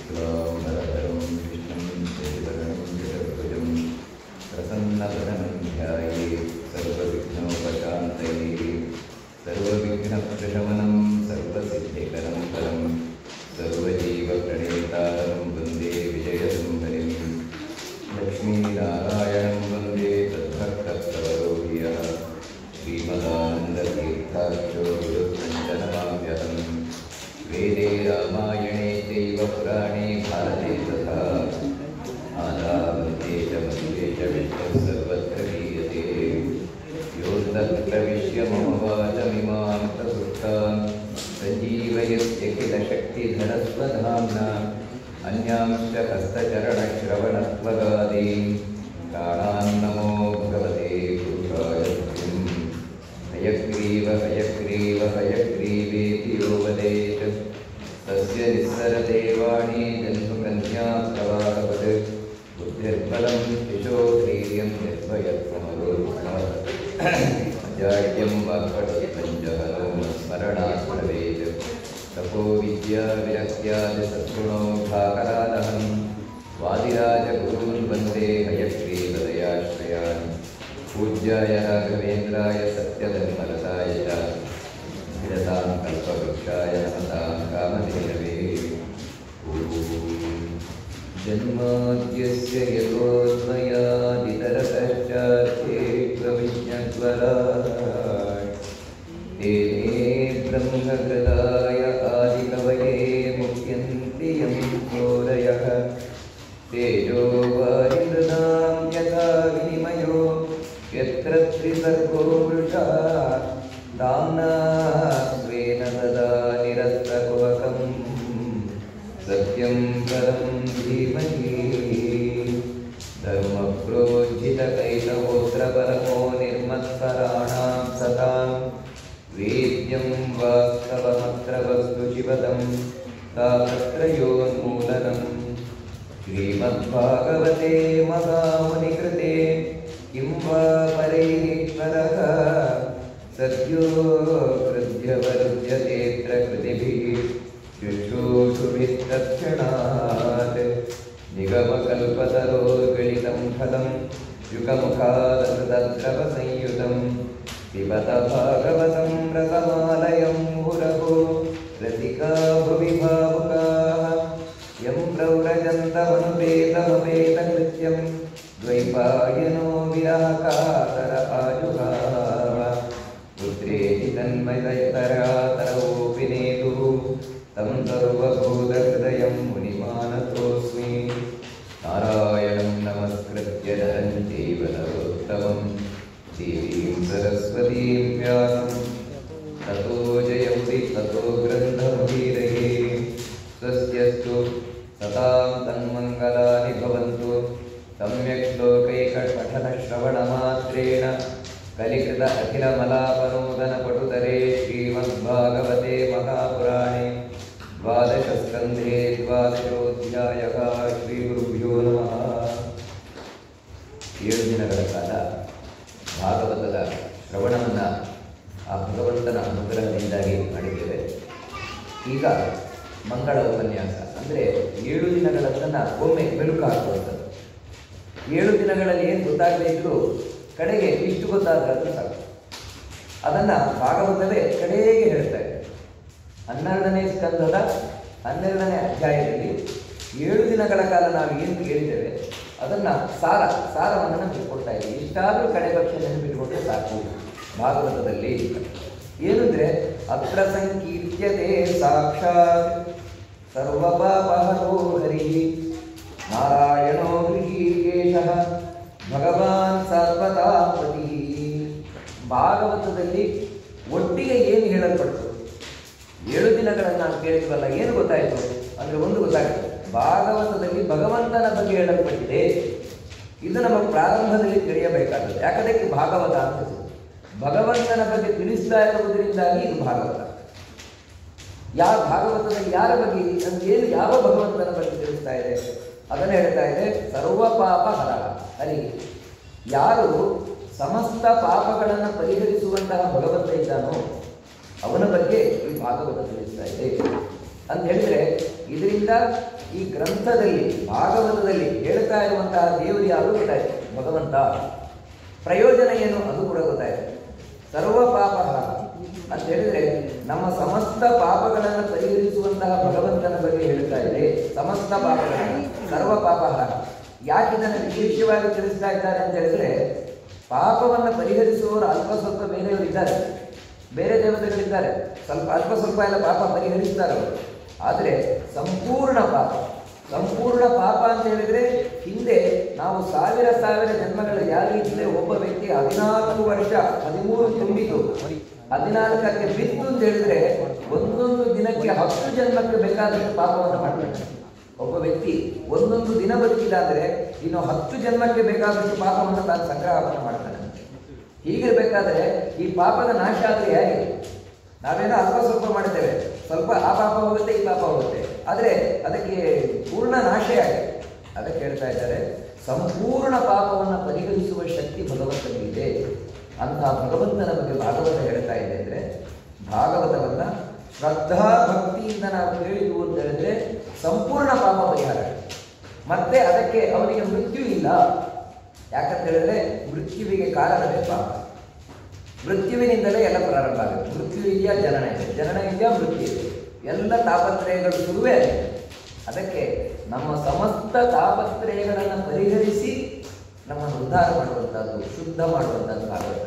शुक्लाम्बरधरं विष्णुं शशिवर्णं जगद्भुजं प्रसन्नवदनं ध्याये सर्वविघ्नोपशान्तये सर्वविघ्नप्रशमनं सर्वसिद्धिकरं परं सर्वजीवप्रणेतारं वन्दे विजयसुन्दरिं लक्ष्मीनारायणं वन्दे तद्भक्तप्रवरोह्यः श्रीमदानन्दतीर्थाख्यो विरुद्धञ्चनमाव्यहम् वेदे रामायणे चैव पुराणे भारते तथा आदावन्ते च मध्ये च विष्णुः सर्वत्र गीयते यो तत्प्रविश्य मम वाचमिमां प्रसुप्तां सञ्जीवयस्य किल शक्तिधरस्वधाम्ना अन्यांश्च हस्तचरणश्रवणत्वगादीन् प्राणान्नमो भगवते पुरुषाय तुभ्यम् हयग्रीव हयग्रीव हयग्रीवेति यो वदेत् तस्य निःसरदेवाणी जन्मकन्या प्रवाहवत् बुद्धिर्बलं शिशोधैर्यं निर्भयत्वमरोजाड्यं वाक्पटपञ्चहनो स्मरणात् भवेत् तपो विद्या विरक्त्यादिसद्गुणो भाकरादहं वादिराजगुरून् वन्दे हयग्रीवदयाश्रयान् पूज्याय राघवेन्द्राय सत्यधर्मरताय च विरतां कल्पवृक्षाय नमतां कामधेनवे ॐ जन्माद्यस्य यतोऽन्वयादितरतश्चार्थे प्रविज्ञद्वराट् तेने ब्रह्मकृताय आदिकवये मुह्यन्ति यं घोरयः तेजो वारिमृदां यथा विनिमयो यत्र त्रिसर्गो वृषा दाम्ना स्वेन सदा निरस्तकुवकम् सत्यं परं धीमहि धर्मप्रोज्झितकैतवोऽत्र परमो निर्मत्सराणां सतां वेद्यं वास्तवमत्र वस्तु शिवदं तापत्रयोन्मूलनम् श्रीमद्भागवते महामुनिकृते किं वा परैश्वरः सद्यो हृद्यवरुध्यतेऽत्र कृतिभिः शुश्रूषुभिस्तत्क्षणात् निगमकल्पतरोर्गलितं फलं युगमुखादृतद्रवसंयुतं पिबत भागवतं रसमालयं मुहुरहो रसिका भुवि भावुकाः यं प्रव्रजन्तमनुपेतमपेतकृत्यं द्वैपायनो विराकातर आजुहाव पुत्रेति तन्मयतरातरोऽपि नेतुः तं सर्वभूतहृदयं मुनिमानतोऽस्मि नारायणं नमस्कृत्य नरं चैव नरोत्तमं देवीं सरस्वतीं व्यासं ततो जयमुदि ततो ग्रन्थमुदीरये स्वस्यस्तु सतां तन्मङ्गलानि भवन्तु सम्यक् श्लोकैकपठनश्रवणमात्रेण कलिकृत अखिलमलापनूतनपटुतरे श्रीमद्भागवते महापुराणे द्वादशस्कन्धे द्वादशोऽध्यायः ಶ್ರೀಗುರುಭ್ಯೋ ನಮಃ ಏಳು ದಿನಗಳ ಕಾಲ ಭಾಗವತದ ಶ್ರವಣವನ್ನು ಆ ಭಗವಂತನ ಅನುಗ್ರಹದಿಂದಾಗಿ ಮಾಡಿದ್ದೇವೆ ಈಗ ಮಂಗಳ ಉಪನ್ಯಾಸ ಅಂದರೆ ಏಳು ದಿನಗಳನ್ನ ಒಮ್ಮೆ ಮೆಲುಕು ಹಾಕುವಂಥದ್ದು ಏಳು ದಿನಗಳಲ್ಲಿ ಏನು ಗೊತ್ತಾಗದೇ ಇದ್ರೂ ಕಡೆಗೆ ಇಷ್ಟು ಗೊತ್ತಾದ್ರೆ ಸಾಕು ಅದನ್ನು ಭಾಗವತವೇ ಕಡೆಗೆ ಹೇಳ್ತಾ ಇದೆ ಹನ್ನೆರಡನೇ ಸ್ಕಂದದ ಹನ್ನೆರಡನೇ ಅಧ್ಯಾಯದಲ್ಲಿ ಏಳು ದಿನಗಳ ಕಾಲ ನಾವು ಏನು ಕೇಳಿದ್ದೇವೆ ಅದನ್ನು ಸಾರ ಸಾರವನ್ನು ನಮಗೆ ಕೊಡ್ತಾ ಇದ್ದೀವಿ ಇಷ್ಟಾದರೂ ಕಡೆ ಪಕ್ಷ ನೆನಪಿಟ್ಕೊಂಡ್ರೆ ಸಾಕು ಭಾಗವತದಲ್ಲಿ ಏನಂದ್ರೆ ಅತ್ರ ಸಂಕೀರ್ತ್ಯತೆ ಸಾಕ್ಷಾತ್ ಸರ್ವಪಾಪಹರೋ ಹರಿ ನಾರಾಯಣೋ ಗೃಹೀಕೇಶ ಭಗವಾನ್ ಸರ್ವತಾಪತಿ ಭಾಗವತದಲ್ಲಿ ಒಟ್ಟಿಗೆ ಏನು ಹೇಳಲ್ಪಡ್ತು ಏಳು ದಿನಗಳನ್ನು ನಾವು ಕೇಳಿದ್ವಲ್ಲ ಏನು ಗೊತ್ತಾಯಿತು ಅಂದರೆ ಒಂದು ಗೊತ್ತಾಗ್ತದೆ ಭಾಗವತದಲ್ಲಿ ಭಗವಂತನ ಬಗ್ಗೆ ಹೇಳಲ್ಪಟ್ಟಿದೆ ಇದು ನಮ್ಮ ಪ್ರಾರಂಭದಲ್ಲಿ ತಿಳಿಯಬೇಕಾದದ್ದು ಯಾಕದಕ್ಕೆ ಭಾಗವತ ಅಂತ ಹೆಸರು? ಭಗವಂತನ ಬಗ್ಗೆ ತಿಳಿಸ್ತಾ ಇರುವುದರಿಂದಾಗಿ ಇದು ಭಾಗವತ ಯಾವ ಭಾಗವತದಲ್ಲಿ ಯಾರ ಬಗ್ಗೆ ಅಂತ ಏನು ಯಾವ ಭಗವಂತನ ಬಗ್ಗೆ ತಿಳಿಸ್ತಾ ಇದೆ ಅದನ್ನು ಹೇಳ್ತಾ ಇದೆ ಸರ್ವ ಪಾಪ ಹರ ಹರಿ ಯಾರು ಸಮಸ್ತ ಪಾಪಗಳನ್ನು ಪರಿಹರಿಸುವಂತಹ ಭಗವಂತ ಇದ್ದಾನೋ ಅವನ ಬಗ್ಗೆ ಈ ಭಾಗವತ ತಿಳಿಸ್ತಾ ಇದೆ ಅಂತ ಹೇಳಿದ್ರೆ ಇದರಿಂದ ಈ ಗ್ರಂಥದಲ್ಲಿ ಭಾಗವತದಲ್ಲಿ ಹೇಳ್ತಾ ಇರುವಂತಹ ದೇವರು ಯಾರು ಗೊತ್ತಾಯ್ತು ಭಗವಂತ ಪ್ರಯೋಜನ ಏನು ಅದು ಕೂಡ ಗೊತ್ತಾಯ್ತು ಸರ್ವ ಪಾಪ ಅಂತ ಹೇಳಿದ್ರೆ ನಮ್ಮ ಸಮಸ್ತ ಪಾಪಗಳನ್ನು ಪರಿಹರಿಸುವಂತಹ ಭಗವಂತನ ಬಗ್ಗೆ ಹೇಳ್ತಾ ಇದೆ ಸಮಸ್ತ ಪಾಪಗಳನ್ನು ಸರ್ವ ಪಾಪಹರ ಯಾಕೆ ಇದನ್ನು ವಿಶೇಷವಾಗಿ ತಿಳಿಸ್ತಾ ಇದ್ದಾರೆ ಅಂತ ಹೇಳಿದ್ರೆ ಪಾಪವನ್ನು ಪರಿಹರಿಸುವವರು ಅಲ್ಪ ಸ್ವಲ್ಪ ಬೇರೆಯವರು ಇದ್ದಾರೆ ಬೇರೆ ದೇವತೆಗಳಿದ್ದಾರೆ ಸ್ವಲ್ಪ ಅಲ್ಪ ಸ್ವಲ್ಪ ಎಲ್ಲ ಪಾಪ ಪರಿಹರಿಸ್ತಾರೆ ಅವರು ಆದರೆ ಸಂಪೂರ್ಣ ಪಾಪ ಸಂಪೂರ್ಣ ಪಾಪ ಅಂತ ಹೇಳಿದ್ರೆ ಹಿಂದೆ ನಾವು ಸಾವಿರ ಸಾವಿರ ಜನ್ಮಗಳ ಯಾರಿದ್ರೆ ಒಬ್ಬ ವ್ಯಕ್ತಿ ಹದಿನಾಲ್ಕು ವರ್ಷ ಹದಿಮೂರು ತುಂಬಿತು ಹದಿನಾಲ್ಕಕ್ಕೆ ಬಿತ್ತು ಅಂತ ಹೇಳಿದ್ರೆ ಒಂದೊಂದು ದಿನಕ್ಕೆ ಹತ್ತು ಜನ್ಮಕ್ಕೆ ಬೇಕಾದಷ್ಟು ಪಾಪವನ್ನು ಮಾಡ್ತಾನೆ ಒಬ್ಬ ವ್ಯಕ್ತಿ ಒಂದೊಂದು ದಿನ ಬದುಕಿದಾದ್ರೆ ಇನ್ನು ಹತ್ತು ಜನ್ಮಕ್ಕೆ ಬೇಕಾದಷ್ಟು ಪಾಪವನ್ನು ತಾನು ಸಂಗ್ರಹವನ್ನು ಮಾಡ್ತಾನೆ ಹೀಗಿರ್ಬೇಕಾದ್ರೆ ಈ ಪಾಪದ ನಾಶ ಆದರೆ ಹೇಗೆ ನಾವೇನೋ ಅಲ್ಪ ಸ್ವಲ್ಪ ಮಾಡ್ತೇವೆ ಸ್ವಲ್ಪ ಆ ಪಾಪ ಹೋಗುತ್ತೆ ಈ ಪಾಪ ಹೋಗುತ್ತೆ ಆದರೆ ಅದಕ್ಕೆ ಪೂರ್ಣ ನಾಶ ಯಾಕೆ ಅದಕ್ಕೆ ಹೇಳ್ತಾ ಇದ್ದಾರೆ ಸಂಪೂರ್ಣ ಪಾಪವನ್ನು ಪರಿಹರಿಸುವ ಶಕ್ತಿ ಭಗವಂತನಿಗಿದೆ ಅಂತಹ ಭಗವಂತನ ಬಗ್ಗೆ ಭಾಗವತ ಹೇಳ್ತಾ ಇದೆ ಅಂದರೆ ಭಾಗವತವನ್ನ ಶ್ರದ್ಧಾ ಭಕ್ತಿಯಿಂದ ನಾವು ಕೇಳಿದ್ವು ಅಂತ ಹೇಳಿದ್ರೆ ಸಂಪೂರ್ಣ ಪಾಪ ಪರಿಹಾರ ಮತ್ತೆ ಅದಕ್ಕೆ ಅವನಿಗೆ ಮೃತ್ಯು ಇಲ್ಲ ಯಾಕಂತ ಹೇಳಿದ್ರೆ ಮೃತ್ಯುವಿಗೆ ಕಾರಣವೇ ಪಾಪ ಮೃತ್ಯುವಿನಿಂದಲೇ ಎಲ್ಲ ಪ್ರಾರಂಭ ಆಗುತ್ತೆ ಮೃತ್ಯು ಇದೆಯಾ ಜನನ ಇದೆ ಜನನ ಇದೆಯಾ ಮೃತ್ಯು ಇದೆ ಎಲ್ಲ ತಾಪತ್ರಯಗಳು ಶುರುವೇ ಅದೇ. ಅದಕ್ಕೆ ನಮ್ಮ ಸಮಸ್ತ ತಾಪತ್ರಯಗಳನ್ನು ಪರಿಹರಿಸಿ ನಮ್ಮನ್ನು ಉದ್ಧಾರ ಮಾಡುವಂಥದ್ದು ಶುದ್ಧ ಮಾಡುವಂಥದ್ದು ಭಾಗವತ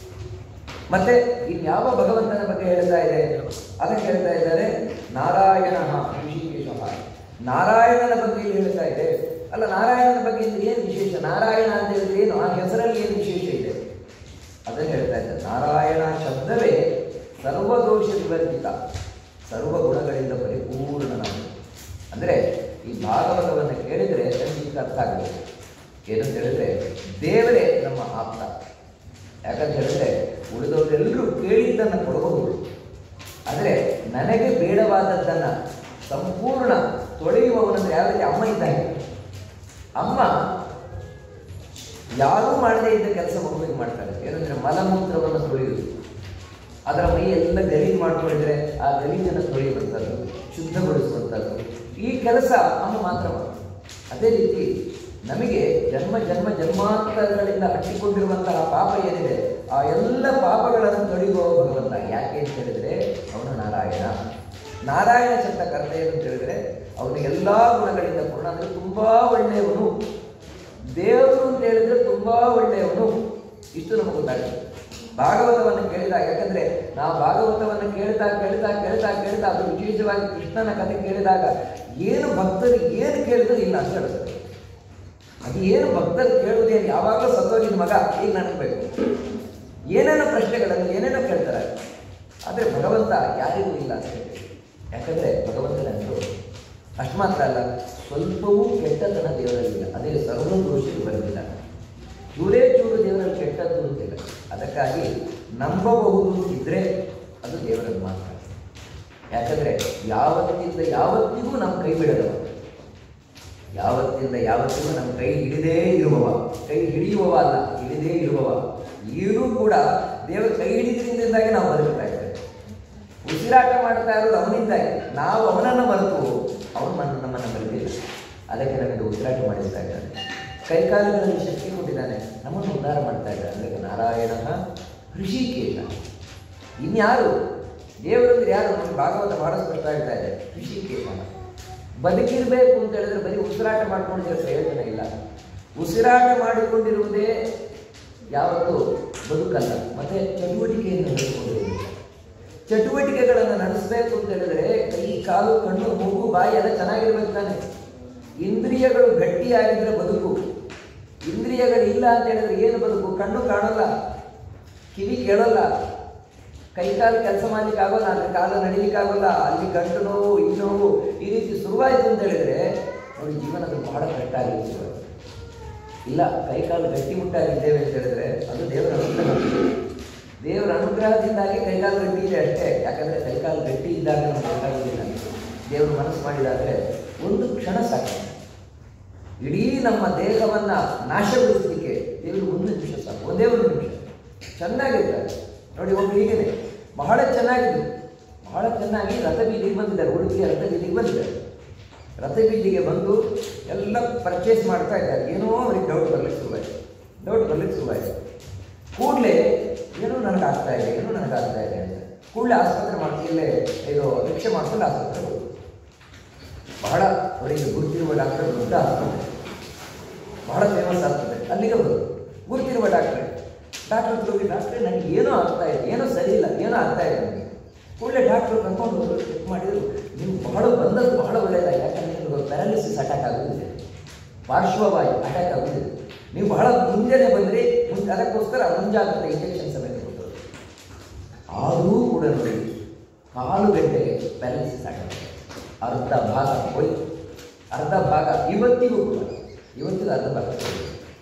ಮತ್ತೆ ಇನ್ಯಾವ ಭಗವಂತನ ಬಗ್ಗೆ ಹೇಳ್ತಾ ಇದೆ ಅದಕ್ಕೆ ಹೇಳ್ತಾ ಇದ್ದಾರೆ ನಾರಾಯಣ ಋಷಿಕೇಶ ನಾರಾಯಣನ ಬಗ್ಗೆ ಇಲ್ಲಿ ಹೇಳ್ತಾ ಇದೆ ಅಲ್ಲ ನಾರಾಯಣನ ಬಗ್ಗೆ ಇಲ್ಲಿ ಏನು ವಿಶೇಷ ನಾರಾಯಣ ಅಂತ ಹೇಳಿದ್ರೆ ಏನು ಆ ಹೆಸರಲ್ಲಿ ಏನು ವಿಶೇಷ ಇದೆ ಅದನ್ನು ಹೇಳ್ತಾ ಇದ್ದಾರೆ ನಾರಾಯಣ ಶಬ್ದವೇ ಸರ್ವದೋಷ ವಿವರ್ಜಿತ ಸರ್ವ ಗುಣಗಳಿಂದ ಪರಿಪೂರ್ಣನಾದ ಅಂದರೆ ಈ ಭಾಗವತವನ್ನು ಕೇಳಿದರೆ ನಮಗೆ ಅರ್ಥ ಆಗಬೇಕು ಏನಂತ ಹೇಳಿದ್ರೆ ದೇವರೇ ನಮ್ಮ ಆಪ್ತ ಯಾಕಂತ ಹೇಳಿದ್ರೆ ಉಳಿದವರೆಲ್ಲರೂ ಕೇಳಿದ್ದನ್ನು ಕೊಡಬಹುದು ಆದರೆ ನನಗೆ ಬೇಡವಾದದ್ದನ್ನು ಸಂಪೂರ್ಣ ತೊಳೆಯುವವನಂದ್ರೆ ಯಾವ ರೀತಿ ಅಮ್ಮ ಇದ್ದಾಗೆ ಅಮ್ಮ ಯಾರೂ ಮಾಡದೇ ಇದ್ದ ಕೆಲಸ ಮಗುವಿಗೆ ಮಾಡ್ತಾರೆ ಏನಂದ್ರೆ ಮಲಮೂತ್ರವನ್ನು ತೊಳೆಯುವುದು ಅದರ ಮೈ ಎಲ್ಲ ಗಲೀಜು ಮಾಡ್ಕೊಂಡಿದ್ರೆ ಆ ಗಲೀಜನ್ನು ತೊಳೆಯುವಂಥದ್ದು ಶುದ್ಧಗೊಳಿಸುವಂಥದ್ದು ಈ ಕೆಲಸ ಅಮ್ಮ ಮಾತ್ರ ಮಾಡುತ್ತೆ ಅದೇ ರೀತಿ ನಮಗೆ ಜನ್ಮ ಜನ್ಮ ಜನ್ಮಾಂತರಗಳಿಂದ ಹಟ್ಟಿಕೊಂಡಿರುವಂತಹ ಪಾಪ ಏನಿದೆ ಆ ಎಲ್ಲ ಪಾಪಗಳನ್ನು ತೊಳೆಯುವ ಭಗವಂತ ಯಾಕೆ ಅಂತ ಹೇಳಿದ್ರೆ ಅವನು ನಾರಾಯಣ ನಾರಾಯಣ ಶಬ್ದ ಕರ್ತ ಏನು ಅಂತ ಹೇಳಿದ್ರೆ ಅವನು ಎಲ್ಲ ಗುಣಗಳಿಂದ ಪೂರ್ಣ ಅಂದರೆ ತುಂಬಾ ಒಳ್ಳೆಯವನು ದೇವರು ಅಂತ ಹೇಳಿದ್ರೆ ತುಂಬಾ ಒಳ್ಳೆಯವನು ಇಷ್ಟು ನಮಗೆ ಗೊತ್ತಾಗುತ್ತೆ ಭಾಗವತವನ್ನು ಕೇಳಿದಾಗ ಯಾಕಂದ್ರೆ ನಾವು ಭಾಗವತವನ್ನು ಕೇಳ್ತಾ ಕೇಳ್ತಾ ಕೇಳ್ತಾ ಕೇಳ್ತಾ ಅದು ವಿಶೇಷವಾಗಿ ಕೃಷ್ಣನ ಕಥೆ ಕೇಳಿದಾಗ ಏನು ಭಕ್ತರಿಗೆ ಏನು ಕೇಳಿದ್ರೆ ಇಲ್ಲ ಅಂತ ಹೇಳ್ತಾರೆ ಅದು ಏನು ಭಕ್ತರು ಕೇಳುವುದೇನು ಯಾವಾಗಲೂ ಸತ್ತೋಗಿದ ಮಗ ಈಗ ನನಗೆ ಬೇಕು ಏನೇನೋ ಪ್ರಶ್ನೆಗಳನ್ನು ಏನೇನೋ ಕೇಳ್ತಾರೆ ಆದರೆ ಭಗವಂತ ಯಾರಿಗೂ ಇಲ್ಲ ಅಂತ ಹೇಳಿ ಯಾಕಂದ್ರೆ ಭಗವಂತನಂದು ಅಷ್ಟು ಮಾತ್ರ ಅಲ್ಲ ಸ್ವಲ್ಪವೂ ಕೆಟ್ಟತನ ದೇವರಲ್ಲಿಲ್ಲ ಅದೇ ಸರ್ವ ದೋಷಿಗೆ ಬರಲಿಲ್ಲ ಚೂರೇ ಚೂರು ದೇವರಲ್ಲಿ ಕೆಟ್ಟದ್ದು ಅಂತಿಲ್ಲ ಅದಕ್ಕಾಗಿ ನಂಬಬಹುದು ಇದ್ರೆ ಅದು ದೇವರಲ್ಲಿ ಮಾತ್ರ ಯಾಕಂದ್ರೆ ಯಾವತ್ತಿಂದ ಯಾವತ್ತಿಗೂ ನಮ್ಮ ಕೈ ಬಿಡದವ ಯಾವತ್ತಿಂದ ಯಾವತ್ತಿಗೂ ನಮ್ಮ ಕೈ ಹಿಡಿದೇ ಇರುವವ ಕೈ ಹಿಡಿಯುವವ ಅಲ್ಲ ಹಿಡಿದೇ ಇರುವವ ಈಗಲೂ ಕೂಡ ದೇವರು ಕೈ ಹಿಡಿದ್ರಿಂದಾಗಿ ನಾವು ಬದುಕ್ತಾ ಇದ್ದೇವೆ ಉಸಿರಾಟ ಮಾಡ್ತಾ ಇರೋದು ಅವನಿಂದಾಗಿ ನಾವು ಅವನನ್ನು ಮರೆತು ಅವನು ನನ್ನ ನಮ್ಮನ್ನು ಮರೆತಿಲ್ಲ ಅದಕ್ಕೆ ನಮಗೆ ಉಸಿರಾಟ ಮಾಡಿಸ್ತಾ ಇದ್ದಾನೆ ಕೈಕಾಲುಗಳಲ್ಲಿ ಶಕ್ತಿ ಕೊಟ್ಟಿದ್ದಾನೆ ನಮ್ಮನ್ನು ಉದ್ಧಾರ ಮಾಡ್ತಾ ಇದ್ದಾನೆ ಅದಕ್ಕೆ ನಾರಾಯಣ ಋಷಿಕೇಶ ಇನ್ಯಾರು ದೇವರಂದ್ರೆ ಯಾರು ನಮ್ಗೆ ಭಾಗವತ ಬಹಳ ಸ್ಪಷ್ಟ ಹೇಳ್ತಾ ಇದೆ ಋಷಿಕೇಶ ಬದುಕಿರ್ಬೇಕು ಅಂತ ಹೇಳಿದ್ರೆ ಬರೀ ಉಸಿರಾಟ ಮಾಡ್ಕೊಂಡಿದ್ರೆ ಪ್ರಯೋಜನ ಇಲ್ಲ ಉಸಿರಾಟ ಮಾಡಿಕೊಂಡಿರುವುದೇ ಯಾವತ್ತು ಬದುಕಲ್ಲ ಮತ್ತೆ ಚಟುವಟಿಕೆಯನ್ನು ನಡೆಸಿಕೊಂಡಿರುವುದು ಚಟುವಟಿಕೆಗಳನ್ನು ನಡೆಸಬೇಕು ಅಂತ ಹೇಳಿದ್ರೆ ಕೈ ಕಾಲು ಕಣ್ಣು ಮೂಗು ಬಾಯಿ ಎಲ್ಲ ಚೆನ್ನಾಗಿರ್ಬೇಕು ತಾನೆ ಇಂದ್ರಿಯಗಳು ಗಟ್ಟಿಯಾಗಿದ್ರೆ ಬದುಕು ಇಂದ್ರಿಯಗಳು ಇಲ್ಲ ಅಂತ ಹೇಳಿದ್ರೆ ಏನು ಬದುಕು ಕಣ್ಣು ಕಾಣಲ್ಲ ಕಿವಿ ಕೇಳಲ್ಲ ಕೈ ಕಾಲು ಕೆಲಸ ಮಾಡ್ಲಿಕ್ಕೆ ಆಗೋಲ್ಲ ಅಂದ್ರೆ ಕಾಲ ನಡಿಲಿಕ್ಕೆ ಆಗೋಲ್ಲ ಅಲ್ಲಿ ಗಂಟು ನೋವು ಈ ನೋವು ಈ ರೀತಿ ಶುರುವಾಯಿತು ಅಂತ ಹೇಳಿದ್ರೆ ನೋಡಿ ಜೀವನದ ಬಹಳ ಕಷ್ಟ ಆಗಿದೆ ಶುರು. ಇಲ್ಲ ಕೈ ಕಾಲು ಗಟ್ಟಿಮುಟ್ಟಾಗಿದ್ದೇವೆ ಅಂತ ಹೇಳಿದ್ರೆ ಅದು ದೇವರ ಅನುಗ್ರಹ ದೇವರ ಅನುಗ್ರಹದಿಂದಾಗಿ ಕೈಕಾಲು ಗಟ್ಟಿ ಇದೆ ಅಷ್ಟೇ ಯಾಕಂದ್ರೆ ಕೈಕಾಲು ಗಟ್ಟಿ ಇದ್ದಾಗ ನಮ್ಗೆ ಗೊತ್ತಾಗೋದಿಲ್ಲ ದೇವರು ಮನಸ್ಸು ಮಾಡಿದಾದ್ರೆ ಒಂದು ಕ್ಷಣ ಸಾಕು ಇಡೀ ನಮ್ಮ ದೇಹವನ್ನ ನಾಶಗೊಳಿಸಲಿಕ್ಕೆ ದೇವರು ಒಂದು ನಿಮಿಷ ಸಾಕು ಒಂದೇ ಒಂದು ನಿಮಿಷ ಚೆನ್ನಾಗಿರ್ತಾರೆ ನೋಡಿ ಒಬ್ರು ಹೀಗೇನೆ ಬಹಳ ಚೆನ್ನಾಗಿದ್ರು ಬಹಳ ಚೆನ್ನಾಗಿ ರಥ ಬೀದಿಗೆ ಬಂದಿದ್ದಾರೆ ಉಡುಪಿಯ ರಥ ಬೀದಿಗೆ ಬಂದಿದ್ದಾರೆ ರಥಬೀದಿಗೆ ಬಂದು ಎಲ್ಲ ಪರ್ಚೇಸ್ ಮಾಡ್ತಾ ಇದ್ದಾರೆ ಏನೋ ಅವ್ರಿಗೆ ಡೌಟ್ ಬರ್ಲಿಕ್ಕೆ ಶುರುವಾಯಿತು ಡೌಟ್ ಬರ್ಲಿಕ್ಕೆ ಶುರುವಾಯಿತು ಕೂಡಲೇ ಏನೋ ನನಗೆ ಆಗ್ತಾ ಇದೆ ಏನೋ ನನಗೆ ಆಗ್ತಾ ಇದೆ ಅಂತ ಕೂಡಲೇ ಆಸ್ಪತ್ರೆ ಮಾಡ್ತಿ ಇಲ್ಲೇ ಇದು ರಿಕ್ಷೆ ಮಾಡ್ಕೊಂಡು ಆಸ್ಪತ್ರೆ ಹೋದ್ರು ಬಹಳ ಅವರಿಗೆ ಗುರುತಿರುವ ಡಾಕ್ಟರ್ ದೊಡ್ಡ ಆಸ್ಪತ್ರೆ ಬಹಳ ಫೇಮಸ್ ಆಸ್ಪತ್ರೆ ಅಲ್ಲಿಗೆ ಬರೋದು ಗುರುತಿರುವ ಡಾಕ್ಟ್ರೆ ಡಾಕ್ಟರ್ ಹತ್ರ ಹೋಗಿ ಡಾಕ್ಟ್ರೆ ನನಗೆ ಏನೋ ಆಗ್ತಾ ಇದೆ ಏನೋ ಸರಿ ಇಲ್ಲ ಏನೋ ಆಗ್ತಾ ಇದೆ ನನಗೆ ಕೂಡಲೇ ಡಾಕ್ಟ್ರು ಕರ್ಕೊಂಡು ಹೋದ್ರು ಚೆಕ್ ಮಾಡಿದ್ರು ನೀವು ಬಹಳ ಬಂದದ್ದು ಬಹಳ ಒಳ್ಳೆಯದಾಗಿ ಯಾಕಂದರೆ ನಿಮಗೆ ಪ್ಯಾರಾಲಿಸಿಸ್ ಅಟ್ಯಾಕ್ ಆಗುತ್ತಿದೆ ಪಾರ್ಶ್ವವಾಯು ಅಟ್ಯಾಕ್ ಆಗುತ್ತಿದೆ ನೀವು ಬಹಳ ಮುಂದೆನೆ ಬಂದರೆ ಮುಂದೆ ಅದಕ್ಕೋಸ್ಕರ ಮುಂಜಾಗ್ರತೆ ಇಂಜೆಕ್ಷನ್ ಸಮೇತ ಕೊಟ್ಟರು ಆದರೂ ಕೂಡ ನೋಡಿ ಕಾಲು ಗಂಟೆಗೆ ಪ್ಯಾರಾಲಿಸಿಸ್ ಅಟ್ಯಾಕ್ ಅರ್ಧ ಭಾಗ ಹೋಯ್ತು ಅರ್ಧ ಭಾಗ ಇವತ್ತಿಗೂ ಕೂಡ ಇವತ್ತಿಗೂ ಅರ್ಧ ಭಾಗ ಹೋಯ್ತು.